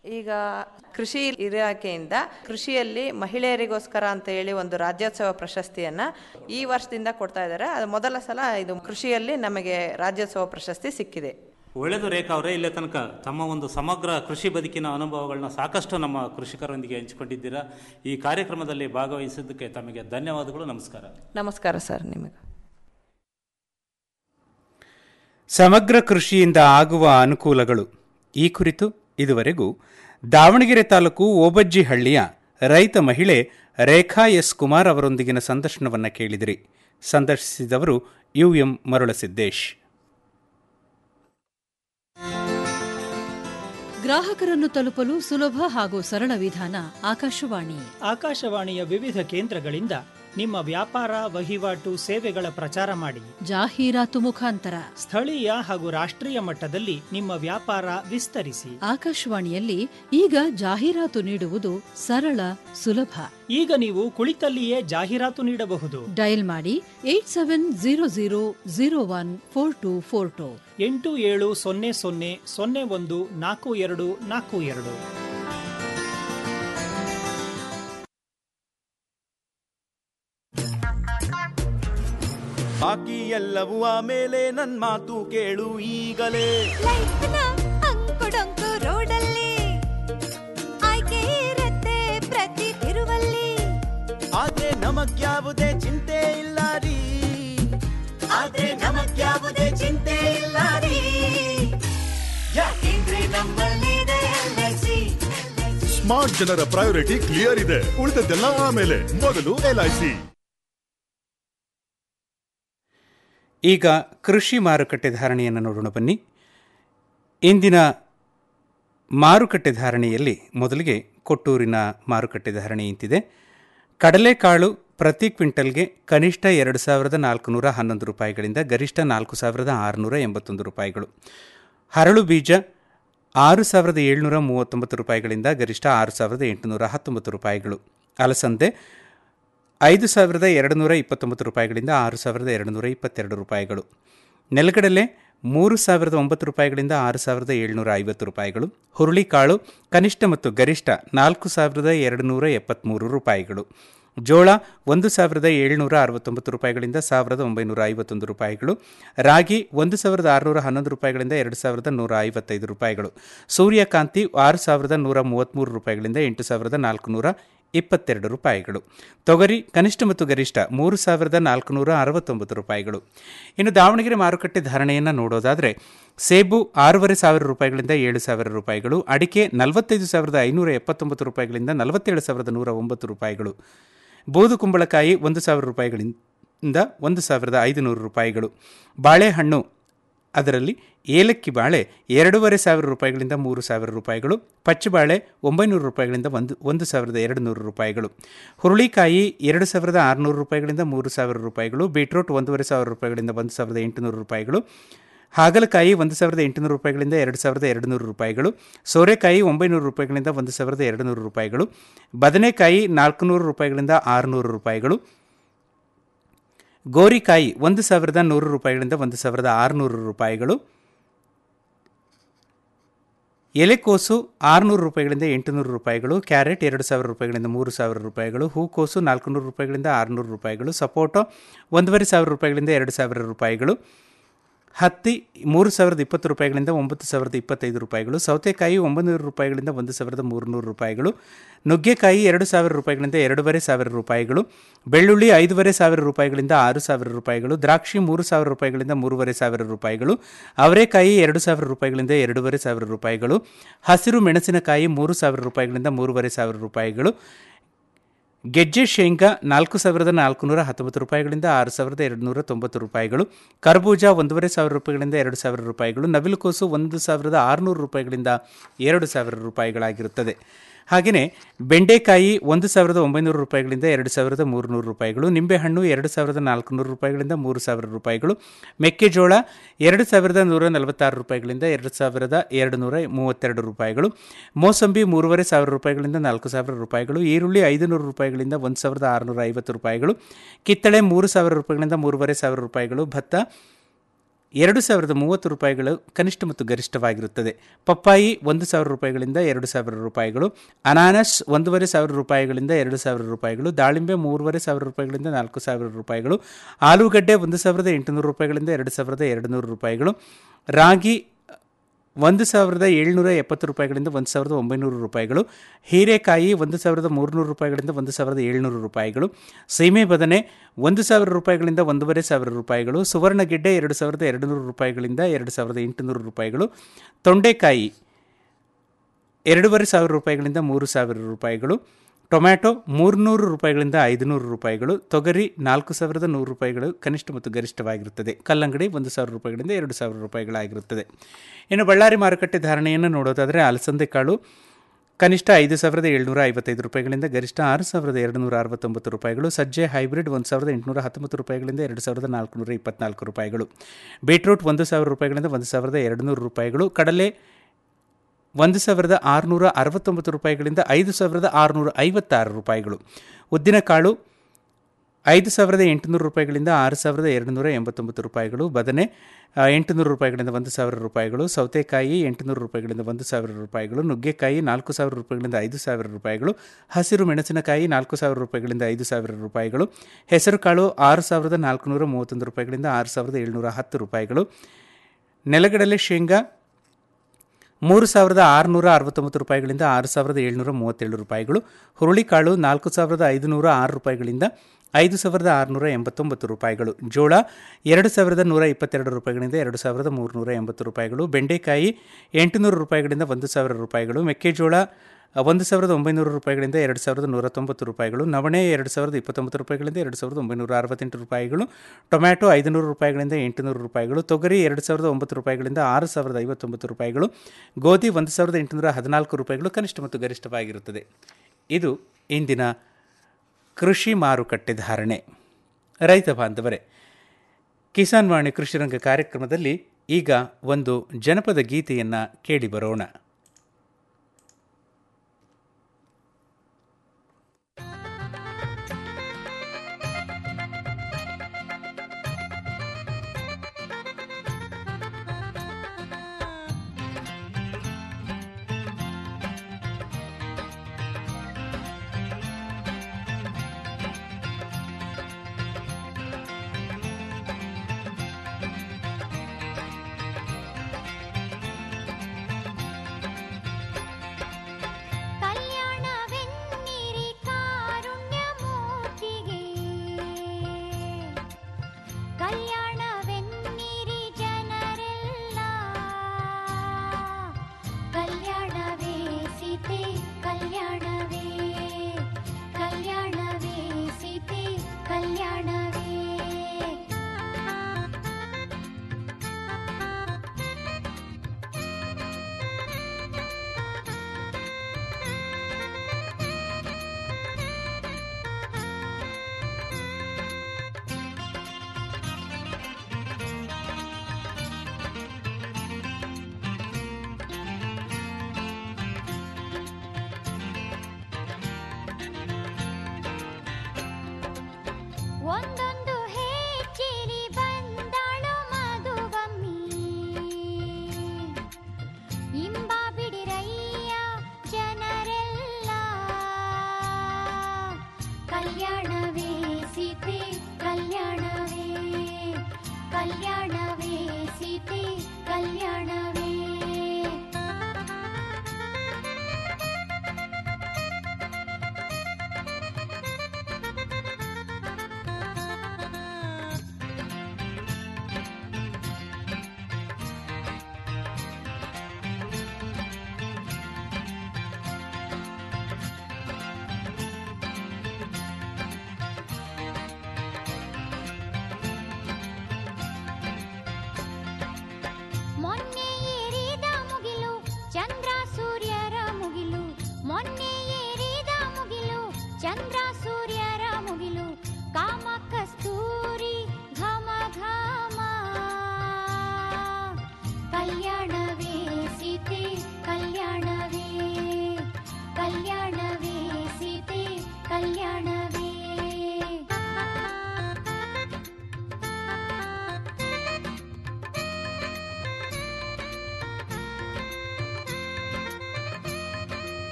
Speaker 16: ಈಗ ಕೃಷಿ ಇಲಾಖೆಯಿಂದ ಕೃಷಿಯಲ್ಲಿ ಮಹಿಳೆಯರಿಗೋಸ್ಕರ ಅಂತ ಹೇಳಿ ಒಂದು ರಾಜ್ಯೋತ್ಸವ ಪ್ರಶಸ್ತಿಯನ್ನ ಈ ವರ್ಷದಿಂದ ಕೊಡ್ತಾ ಇದ್ದಾರೆ ಅದು ಮೊದಲ ಸಲ ಇದು ಕೃಷಿಯಲ್ಲಿ ನಮಗೆ ರಾಜ್ಯೋತ್ಸವ ಪ್ರಶಸ್ತಿ ಸಿಕ್ಕಿದೆ
Speaker 4: ಒಳ್ಳೆಯದು ರೇಖಾ ಅವರೇ ಇಲ್ಲೇ ತನಕ ತಮ್ಮ ಒಂದು ಸಮಗ್ರ ಕೃಷಿ ಬದುಕಿನ ಅನುಭವಗಳನ್ನ ಸಾಕಷ್ಟು ನಮ್ಮ ಕೃಷಿಕರೊಂದಿಗೆ ಹಂಚಿಕೊಂಡಿದ್ದೀರಾ ಈ ಕಾರ್ಯಕ್ರಮದಲ್ಲಿ ಭಾಗವಹಿಸಿದ್ದಕ್ಕೆ ತಮಗೆ ಧನ್ಯವಾದಗಳು ನಮಸ್ಕಾರ
Speaker 16: ನಮಸ್ಕಾರ ಸರ್ ನಿಮಗೆ
Speaker 3: ಸಮಗ್ರ ಕೃಷಿಯಿಂದ ಆಗುವ ಅನುಕೂಲಗಳು ಈ ಕುರಿತು ಇದುವರೆಗೂ ದಾವಣಗೆರೆ ತಾಲೂಕು ಓಬಜ್ಜಿಹಳ್ಳಿಯ ರೈತ ಮಹಿಳೆ ರೇಖಾ ಎಸ್ ಕುಮಾರ್ ಅವರೊಂದಿಗಿನ ಸಂದರ್ಶನವನ್ನು ಕೇಳಿದಿರಿ ಸಂದರ್ಶಿಸಿದವರು ಯು ಎಂ ಮರುಳಸಿದ್ದೇಶ್
Speaker 17: ಗ್ರಾಹಕರನ್ನು ತಲುಪಲು ಸುಲಭ ಹಾಗೂ ಸರಳ ವಿಧಾನ ಆಕಾಶವಾಣಿ
Speaker 18: ಆಕಾಶವಾಣಿಯ ವಿವಿಧ ಕೇಂದ್ರಗಳಿಂದ ನಿಮ್ಮ ವ್ಯಾಪಾರ ವಹಿವಾಟು ಸೇವೆಗಳ ಪ್ರಚಾರ ಮಾಡಿ
Speaker 17: ಜಾಹೀರಾತು ಮುಖಾಂತರ
Speaker 18: ಸ್ಥಳೀಯ ಹಾಗೂ ರಾಷ್ಟ್ರೀಯ ಮಟ್ಟದಲ್ಲಿ ನಿಮ್ಮ ವ್ಯಾಪಾರ ವಿಸ್ತರಿಸಿ
Speaker 17: ಆಕಾಶವಾಣಿಯಲ್ಲಿ ಈಗ ಜಾಹೀರಾತು ನೀಡುವುದು ಸರಳ ಸುಲಭ
Speaker 18: ಈಗ ನೀವು ಕುಳಿತಲ್ಲಿಯೇ ಜಾಹೀರಾತು ನೀಡಬಹುದು
Speaker 17: ಡಯಲ್ ಮಾಡಿ eight seven zero zero zero one four two four two
Speaker 18: ಎಂಟು ಏಳು ಸೊನ್ನೆ ಸೊನ್ನೆ ಸೊನ್ನೆ ಒಂದು ನಾಲ್ಕು ಎರಡು ನಾಲ್ಕು ಎರಡು
Speaker 19: ಬಾಕಿ ಎಲ್ಲವೂ ಆಮೇಲೆ ನನ್ ಮಾತು ಕೇಳು ಈಗಲೇ
Speaker 20: ಅಂಕುಡೊಂಕು ರೋಡಲ್ಲಿ ಆಯ್ಕೆ ಇರತ್ತೆ ಪ್ರತಿ ತಿರುವಲ್ಲಿ
Speaker 19: ಆದ್ರೆ ನಮಗ್ಯಾವುದೇ ಚಿಂತೆ ಇಲ್ಲ ರೀ ಆದ್ರೆ ನಮಗ್ಯಾವುದೇ ಚಿಂತೆ ಇಲ್ಲ ರೀ ಯಾಕೆಂದ್ರೆ ನಮ್ಮಲ್ಲಿದೆ LIC.
Speaker 5: ಸ್ಮಾರ್ಟ್ ಜನರ ಪ್ರಯಾರಿಟಿ ಕ್ಲಿಯರ್ ಇದೆ ಉಳಿದದ್ದೆಲ್ಲ ಆಮೇಲೆ ಮೊದಲು ಎಲ್ಐಸಿ
Speaker 3: ಈಗ ಕೃಷಿ ಮಾರುಕಟ್ಟೆ ಧಾರಣೆಯನ್ನು ನೋಡೋಣ ಬನ್ನಿ ಇಂದಿನ ಮಾರುಕಟ್ಟೆ ಧಾರಣೆಯಲ್ಲಿ ಮೊದಲಿಗೆ ಕೊಟ್ಟೂರಿನ ಮಾರುಕಟ್ಟೆ ಧಾರಣೆ ಇಂತಿದೆ ಕಡಲೆಕಾಳು ಪ್ರತಿ ಕ್ವಿಂಟಲ್ಗೆ ಕನಿಷ್ಠ ಎರಡು ಸಾವಿರದ ನಾಲ್ಕುನೂರ ಹನ್ನೊಂದು ರೂಪಾಯಿಗಳಿಂದ ಗರಿಷ್ಠ ನಾಲ್ಕು ಸಾವಿರದ ಆರುನೂರ ಎಂಬತ್ತೊಂದು ರೂಪಾಯಿಗಳು ಹರಳು ಬೀಜ ಆರು ಸಾವಿರದ ಏಳ್ನೂರ ಮೂವತ್ತೊಂಬತ್ತು ರೂಪಾಯಿಗಳಿಂದ ಗರಿಷ್ಠ ಆರು ಸಾವಿರದ ಎಂಟುನೂರ ಹತ್ತೊಂಬತ್ತು ರೂಪಾಯಿಗಳು ಅಲಸಂದೆ ಐದು ಸಾವಿರದ ಎರಡು ನೂರ ಇಪ್ಪತ್ತೊಂಬತ್ತು ರೂಪಾಯಿಗಳಿಂದ ಆರು ಸಾವಿರದ ಎರಡು ನೂರ ಇಪ್ಪತ್ತೆರಡು ರೂಪಾಯಿಗಳು ನೆಲಗಡಲೆ ಮೂರು ಸಾವಿರದ ಒಂಬತ್ತು ರೂಪಾಯಿಗಳಿಂದ ಆರು ಸಾವಿರದ ಏಳ್ನೂರ ಐವತ್ತು ರೂಪಾಯಿಗಳು ಹುರುಳಿಕಾಳು ಕನಿಷ್ಠ ಮತ್ತು ಗರಿಷ್ಠ ನಾಲ್ಕು ಸಾವಿರದ ಎರಡು ನೂರ ಎಪ್ಪತ್ತ್ಮೂರು ರೂಪಾಯಿಗಳು ಜೋಳ ಒಂದು ಸಾವಿರದ ಏಳ್ನೂರ ಅರವತ್ತೊಂಬತ್ತು ರೂಪಾಯಿಗಳಿಂದ ಸಾವಿರದ ಒಂಬೈನೂರ ಐವತ್ತೊಂದು ರೂಪಾಯಿಗಳು ರಾಗಿ ಒಂದು ಸಾವಿರದ ಆರುನೂರ ಹನ್ನೊಂದು ರೂಪಾಯಿಗಳಿಂದ ಎರಡು ಸಾವಿರದ ನೂರ ಐವತ್ತೈದು ರೂಪಾಯಿಗಳು ಸೂರ್ಯಕಾಂತಿ ಆರು ಸಾವಿರದ ನೂರ ಮೂವತ್ತ್ಮೂರು ರೂಪಾಯಿಗಳಿಂದ ಎಂಟು ಸಾವಿರದ ನಾಲ್ಕುನೂರ ಇಪ್ಪತ್ತೆರಡು ರೂಪಾಯಿಗಳು ತೊಗರಿ ಕನಿಷ್ಠ ಮತ್ತು ಗರಿಷ್ಠ ಮೂರು ಸಾವಿರದ ನಾಲ್ಕುನೂರ ಅರವತ್ತೊಂಬತ್ತು ರೂಪಾಯಿಗಳು ಇನ್ನು ದಾವಣಗೆರೆ ಮಾರುಕಟ್ಟೆ ಧಾರಣೆಯನ್ನು ನೋಡೋದಾದರೆ ಸೇಬು ಆರೂವರೆ ಸಾವಿರ ರೂಪಾಯಿಗಳಿಂದ ಏಳು ಸಾವಿರ ರೂಪಾಯಿಗಳು ಅಡಿಕೆ ನಲವತ್ತೈದು ಸಾವಿರದ ಐನೂರ ಎಪ್ಪತ್ತೊಂಬತ್ತು ರೂಪಾಯಿಗಳಿಂದ ನಲವತ್ತೇಳು ಸಾವಿರದ ನೂರ ಒಂಬತ್ತು ರೂಪಾಯಿಗಳು ಬೂದು ಕುಂಬಳಕಾಯಿ ಒಂದು ಸಾವಿರ ರೂಪಾಯಿಗಳಿಂದ ಒಂದು ಸಾವಿರದ ಐದುನೂರು ರೂಪಾಯಿಗಳು ಬಾಳೆಹಣ್ಣು ಅದರಲ್ಲಿ ಏಲಕ್ಕಿ ಬಾಳೆ ಎರಡೂವರೆ ಸಾವಿರ ರೂಪಾಯಿಗಳಿಂದ ಮೂರು ಸಾವಿರ ರೂಪಾಯಿಗಳು ಪಚ್ಚಬಾಳೆ ಒಂಬೈನೂರು ರೂಪಾಯಿಗಳಿಂದ ಒಂದು ಒಂದು ಸಾವಿರದ ಎರಡು ನೂರು ರೂಪಾಯಿಗಳು ಹುರುಳಿಕಾಯಿ ಎರಡು ಸಾವಿರದ ಆರುನೂರು ರೂಪಾಯಿಗಳಿಂದ ಮೂರು ಸಾವಿರ ರೂಪಾಯಿಗಳು ಬೀಟ್ರೂಟ್ ಒಂದೂವರೆ ಸಾವಿರ ರೂಪಾಯಿಗಳಿಂದ ಒಂದು ಸಾವಿರದ ಎಂಟುನೂರು ರೂಪಾಯಿಗಳು ಹಾಗಲಕಾಯಿ ಒಂದು ಸಾವಿರದ ಎಂಟುನೂರು ರೂಪಾಯಿಗಳಿಂದ ಎರಡು ಸಾವಿರದ ಎರಡು ನೂರು ರೂಪಾಯಿಗಳು ಸೋರೆಕಾಯಿ ಒಂಬೈನೂರು ರೂಪಾಯಿಗಳಿಂದ ಒಂದು ಸಾವಿರದ ಎರಡು ನೂರು ರೂಪಾಯಿಗಳು ಬದನೆಕಾಯಿ ನಾಲ್ಕುನೂರು ರೂಪಾಯಿಗಳಿಂದ ಆರುನೂರು ರೂಪಾಯಿಗಳು ಗೋರಿಕಾಯಿ ಒಂದು ಸಾವಿರದ ನೂರು ರೂಪಾಯಿಗಳಿಂದ ಒಂದು ಸಾವಿರದ ಆರುನೂರು ರೂಪಾಯಿಗಳು ಎಲೆಕೋಸು ಆರುನೂರು ರೂಪಾಯಿಗಳಿಂದ ಎಂಟುನೂರು ರೂಪಾಯಿಗಳು ಕ್ಯಾರೆಟ್ ಎರಡು ಸಾವಿರ ರೂಪಾಯಿಗಳಿಂದ ಮೂರು ಸಾವಿರ ರೂಪಾಯಿಗಳು ಹೂಕೋಸು ನಾಲ್ಕುನೂರು ರೂಪಾಯಿಗಳಿಂದ ಆರುನೂರು ರೂಪಾಯಿಗಳು ಸಪೋಟೊ ಒಂದೂವರೆ ಸಾವಿರ ರೂಪಾಯಿಗಳಿಂದ ಎರಡು ಸಾವಿರ ರೂಪಾಯಿಗಳು ಹತ್ತಿ ಮೂರು ಸಾವಿರದ ಇಪ್ಪತ್ತು ರೂಪಾಯಿಗಳಿಂದ ಒಂಬತ್ತು ಸಾವಿರದ ಇಪ್ಪತ್ತೈದು ರೂಪಾಯಿಗಳು ಸೌತೆಕಾಯಿ ಒಂಬೈನೂರು ರೂಪಾಯಿಗಳಿಂದ ಒಂದು ಸಾವಿರದ ಮೂರುನೂರು ರೂಪಾಯಿಗಳು ನುಗ್ಗೆಕಾಯಿ ಎರಡು ಸಾವಿರ ರೂಪಾಯಿಗಳಿಂದ ಎರಡೂವರೆ ಸಾವಿರ ರೂಪಾಯಿಗಳು ಬೆಳ್ಳುಳ್ಳಿ ಐದೂವರೆ ಸಾವಿರ ರೂಪಾಯಿಗಳಿಂದ ಆರು ಸಾವಿರ ರೂಪಾಯಿಗಳು ದ್ರಾಕ್ಷಿ ಮೂರು ಸಾವಿರ ರೂಪಾಯಿಗಳಿಂದ ಮೂರುವರೆ ಸಾವಿರ ರೂಪಾಯಿಗಳು ಅವರೆಕಾಯಿ ಎರಡು ಸಾವಿರ ರೂಪಾಯಿಗಳಿಂದ ಎರಡೂವರೆ ಸಾವಿರ ರೂಪಾಯಿಗಳು ಹಸಿರು ಮೆಣಸಿನಕಾಯಿ ಮೂರು ಸಾವಿರ ರೂಪಾಯಿಗಳಿಂದ ಮೂರುವರೆ ಸಾವಿರ ರೂಪಾಯಿಗಳು ಗೆಜ್ಜೆ ಶೇಂಗಾ ನಾಲ್ಕು ಸಾವಿರದ ನಾಲ್ಕುನೂರ ಹತ್ತೊಂಬತ್ತು ರೂಪಾಯಿಗಳಿಂದ ಆರು ಸಾವಿರದ ಎರಡು ನೂರ ತೊಂಬತ್ತು ರೂಪಾಯಿಗಳು ಕರ್ಬೂಜ ಒಂದೂವರೆ ಸಾವಿರ ರೂಪಾಯಿಗಳಿಂದ ಎರಡು ಸಾವಿರ ರೂಪಾಯಿಗಳು ನವಿಲುಕೋಸು ಒಂದು ಸಾವಿರದ ಆರುನೂರು ರೂಪಾಯಿಗಳಿಂದ ಎರಡು ಸಾವಿರ ರೂಪಾಯಿಗಳಾಗಿರುತ್ತದೆ ಹಾಗೆಯೇ ಬೆಂಡೆಕಾಯಿ ಒಂದು ಸಾವಿರದ ಒಂಬೈನೂರು ರೂಪಾಯಿಗಳಿಂದ ಎರಡು ಸಾವಿರದ ಮೂರುನೂರು ರೂಪಾಯಿಗಳು ನಿಂಬೆಹಣ್ಣು ಎರಡು ಸಾವಿರದ ನಾಲ್ಕುನೂರು ರೂಪಾಯಿಗಳಿಂದ ಮೂರು ಸಾವಿರ ರೂಪಾಯಿಗಳು ಮೆಕ್ಕೆಜೋಳ ಎರಡು ಸಾವಿರದ ನೂರ ನಲವತ್ತಾರು ರೂಪಾಯಿಗಳಿಂದ ಎರಡು ಸಾವಿರದ ಎರಡು ನೂರ ಮೂವತ್ತೆರಡು ರೂಪಾಯಿಗಳು ಮೋಸಂಬಿ ಮೂರುವರೆ ಸಾವಿರ ರೂಪಾಯಿಗಳಿಂದ ನಾಲ್ಕು ಸಾವಿರ ರೂಪಾಯಿಗಳು ಈರುಳ್ಳಿ ಐದುನೂರು ರೂಪಾಯಿಗಳಿಂದ ಒಂದು ಸಾವಿರದ ಆರುನೂರ ಐವತ್ತು ರೂಪಾಯಿಗಳು ಕಿತ್ತಳೆ ಮೂರು ಸಾವಿರ ರೂಪಾಯಿಗಳಿಂದ ಮೂರುವರೆ ಸಾವಿರ ರೂಪಾಯಿಗಳು ಭತ್ತ ಎರಡು ಸಾವಿರದ ಮೂವತ್ತು ರೂಪಾಯಿಗಳು ಕನಿಷ್ಠ ಮತ್ತು ಗರಿಷ್ಠವಾಗಿರುತ್ತದೆ ಪಪ್ಪಾಯಿ ಒಂದು ಸಾವಿರ ರೂಪಾಯಿಗಳಿಂದ ಎರಡು ಸಾವಿರ ರೂಪಾಯಿಗಳು ಅನಾನಸ್ ಒಂದೂವರೆ ಸಾವಿರ ರೂಪಾಯಿಗಳಿಂದ ಎರಡು ಸಾವಿರ ರೂಪಾಯಿಗಳು ದಾಳಿಂಬೆ ಮೂರುವರೆ ಸಾವಿರ ರೂಪಾಯಿಗಳಿಂದ ನಾಲ್ಕು ಸಾವಿರ ರೂಪಾಯಿಗಳು ಆಲೂಗಡ್ಡೆ ಒಂದು ಸಾವಿರದ ಎಂಟುನೂರು ರೂಪಾಯಿಗಳಿಂದ ಎರಡು ಸಾವಿರದ ಎರಡು ನೂರು ರೂಪಾಯಿಗಳು ರಾಗಿ ಒಂದು ಸಾವಿರದ ಏಳ್ನೂರ ಎಪ್ಪತ್ತು ರೂಪಾಯಿಗಳಿಂದ ಒಂದು ಸಾವಿರದ ಒಂಬೈನೂರು ರೂಪಾಯಿಗಳು ಹೀರೆಕಾಯಿ ಒಂದು ಸಾವಿರದ ಮೂರುನೂರು ರೂಪಾಯಿಗಳಿಂದ ಒಂದು ಸಾವಿರದ ಏಳ್ನೂರು ರೂಪಾಯಿಗಳು ಸೀಮೆ ಬದನೆ ಒಂದು ಸಾವಿರ ರೂಪಾಯಿಗಳಿಂದ ಒಂದೂವರೆ ಸಾವಿರ ರೂಪಾಯಿಗಳು ಸುವರ್ಣಗೆಡ್ಡೆ ಎರಡು ಸಾವಿರದ ಎರಡು ನೂರು ರೂಪಾಯಿಗಳಿಂದ ಎರಡು ಸಾವಿರದ ಎಂಟುನೂರು ರೂಪಾಯಿಗಳು ತೊಂಡೆಕಾಯಿ ಎರಡೂವರೆ ಸಾವಿರ ರೂಪಾಯಿಗಳಿಂದ ಮೂರು ಸಾವಿರ ರೂಪಾಯಿಗಳು ಟೊಮ್ಯಾಟೊ ಮೂರುನೂರು ರೂಪಾಯಿಗಳಿಂದ ಐದುನೂರು ರೂಪಾಯಿಗಳು ತೊಗರಿ ನಾಲ್ಕು ಸಾವಿರದ ನೂರು ರೂಪಾಯಿಗಳು ಕನಿಷ್ಠ ಮತ್ತು ಗರಿಷ್ಠವಾಗಿರುತ್ತದೆ ಕಲ್ಲಂಗಡಿ ಒಂದು ಸಾವಿರ ರೂಪಾಯಿಗಳಿಂದ ಎರಡು ಸಾವಿರ ರೂಪಾಯಿಗಳಾಗಿರುತ್ತದೆ ಇನ್ನು ಬಳ್ಳಾರಿ ಮಾರುಕಟ್ಟೆ ಧಾರಣೆಯನ್ನು ನೋಡೋದಾದರೆ ಅಲಸಂದೆ ಕಾಳು ಕನಿಷ್ಠ ಐದು ಸಾವಿರದ ಏಳ್ನೂರ ಐವತ್ತೈದು ರೂಪಾಯಿಗಳಿಂದ ಗರಿಷ್ಠ ಆರು ಸಾವಿರದ ಎರಡು ನೂರ ಅರವತ್ತೊಂಬತ್ತು ರೂಪಾಯಿಗಳು ಸಜ್ಜೆ ಹೈಬ್ರಿಡ್ ಒಂದು ಸಾವಿರದ ಎಂಟುನೂರ ಹತ್ತೊಂಬತ್ತು ರೂಪಾಯಿಗಳಿಂದ ಎರಡು ಸಾವಿರದ ನಾಲ್ಕುನೂರ ಇಪ್ಪತ್ನಾಲ್ಕು ರೂಪಾಯಿಗಳು ಬೀಟ್ರೂಟ್ ಒಂದು ಸಾವಿರ ರೂಪಾಯಿಗಳಿಂದ ಒಂದು ಸಾವಿರದ ಎರಡು ನೂರು ರೂಪಾಯಿಗಳು ಕಡಲೆ ಒಂದು ಸಾವಿರದ ಆರುನೂರ ಅರವತ್ತೊಂಬತ್ತು ರೂಪಾಯಿಗಳಿಂದ ಐದು ಸಾವಿರದ ಆರುನೂರ ಐವತ್ತಾರು ರೂಪಾಯಿಗಳು ಉದ್ದಿನಕಾಳು ಐದು ಸಾವಿರದ ಎಂಟುನೂರು ರೂಪಾಯಿಗಳಿಂದ ಆರು ಸಾವಿರದ ಎರಡು ನೂರ ಎಂಬತ್ತೊಂಬತ್ತು ರೂಪಾಯಿಗಳು ಬದನೆ ಆ, ಎಂಟುನೂರು ರೂಪಾಯಿಗಳಿಂದ ಒಂದು ಸಾವಿರ ರೂಪಾಯಿಗಳು ಸೌತೆಕಾಯಿ ಎಂಟುನೂರು ರೂಪಾಯಿಗಳಿಂದ ಒಂದು ಸಾವಿರ ರೂಪಾಯಿಗಳು ನುಗ್ಗೆಕಾಯಿ ನಾಲ್ಕು ಸಾವಿರ ರೂಪಾಯಿಗಳಿಂದ ಐದು ಸಾವಿರ ರೂಪಾಯಿಗಳು ಹಸಿರು ಮೆಣಸಿನಕಾಯಿ ನಾಲ್ಕು ಸಾವಿರ ರೂಪಾಯಿಗಳಿಂದ ಐದು ಸಾವಿರ ರೂಪಾಯಿಗಳು ಹೆಸರುಕಾಳು ಆರು ಸಾವಿರದ ನಾಲ್ಕುನೂರ ಮೂವತ್ತೊಂದು ರೂಪಾಯಿಗಳಿಂದ ಆರು ಸಾವಿರದ ಏಳ್ನೂರ ಹತ್ತು ರೂಪಾಯಿಗಳು ನೆಲಗಡಲೆ ಶೇಂಗಾ ಮೂರು ಸಾವಿರದ ಆರುನೂರ ಅರವತ್ತೊಂಬತ್ತು ರೂಪಾಯಿಗಳಿಂದ ಆರು ಸಾವಿರದ ಏಳ್ನೂರ ಮೂವತ್ತೇಳು ರೂಪಾಯಿಗಳು ಹುರುಳಿಕಾಳು ನಾಲ್ಕು ಸಾವಿರದ ಐದುನೂರ ಆರು ರೂಪಾಯಿಗಳಿಂದ ಐದು ಸಾವಿರದ ಆರುನೂರ ಎಂಬತ್ತೊಂಬತ್ತು ರೂಪಾಯಿಗಳು ಜೋಳ ಎರಡು ಸಾವಿರದ ನೂರ ಇಪ್ಪತ್ತೆರಡು ರೂಪಾಯಿಗಳಿಂದ ಎರಡು ಸಾವಿರದ ಮೂರುನೂರ ಎಂಬತ್ತು ರೂಪಾಯಿಗಳು ಬೆಂಡೆಕಾಯಿ ಎಂಟುನೂರು ರೂಪಾಯಿಗಳಿಂದ ಒಂದು ಸಾವಿರ ರೂಪಾಯಿಗಳು ಮೆಕ್ಕೆಜೋಳ ಒಂದು ಸಾವಿರದ ಒಂಬೈನೂರು ರೂಪಾಯಿಗಳಿಂದ ಎರಡು ಸಾವಿರದ ನೂರ ತೊಂಬತ್ತು ರೂಪಾಯಿಗಳು ನವಣೆ ಎರಡು ಸಾವಿರದ ಇಪ್ಪತ್ತೊಂಬತ್ತು ರೂಪಾಯಿಗಳಿಂದ ಎರಡು ಸಾವಿರದ ಒಂಬೈನೂರ ಅರವತ್ತೆಂಟು ರೂಪಾಯಿಗಳು ಟೊಮ್ಯಾಟೊ ಐದುನೂರು ರೂಪಾಯಿಗಳಿಂದ ಎಂಟುನೂರು ರೂಪಾಯಿಗಳು ತೊಗರಿ ಎರಡು ಸಾವಿರದ ಒಂಬತ್ತು ರೂಪಾಯಿಗಳಿಂದ ಆರು ಸಾವಿರದ ಐವತ್ತೊಂಬತ್ತು ರೂಪಾಯಿಗಳು ಗೋಧಿ ಒಂದು ಸಾವಿರದ ಎಂಟುನೂರ ಹದಿನಾಲ್ಕು ರೂಪಾಯಿಗಳು ಕನಿಷ್ಠ ಮತ್ತು ಗರಿಷ್ಠವಾಗಿರುತ್ತದೆ ಇದು ಇಂದಿನ ಕೃಷಿ ಮಾರುಕಟ್ಟೆ ಧಾರಣೆ ರೈತ ಬಾಂಧವರೇ ಕಿಸಾನ್ ವಾಣಿ ಕೃಷಿರಂಗ ಕಾರ್ಯಕ್ರಮದಲ್ಲಿ ಈಗ ಒಂದು ಜನಪದ ಗೀತೆಯನ್ನು ಕೇಳಿ ಬರೋಣ
Speaker 20: ಕಲ್ಯಾಣವೆನ್ನಿರಿ ಕಾರುಣ್ಯಮೂರ್ತಿಗೆ ಕಲ್ಯಾಣವೆನ್ನಿರಿ ಜನರೆಲ್ಲ ಕಲ್ಯಾಣವೇ ಸೀತೆ ಕಲ್ಯಾಣವೇ ಕಲ್ಯಾಣವೇ ಸೀತೆ ಕಲ್ಯಾಣವೇ ಒಂದೊಂದು ಹೆಚ್ಚಿರಿ ಬಂದಾಳು ಮಧುವಮ್ಮಿ ಇಂಬ ಬಿಡಿರಯ್ಯ ಜನರೆಲ್ಲ ಕಲ್ಯಾಣವೇ ಸೀತೆ ಕಲ್ಯಾಣವೇ ಕಲ್ಯಾಣವೇ ಸೀತೆ ಕಲ್ಯಾಣವೇ ಮೊನ್ನೆ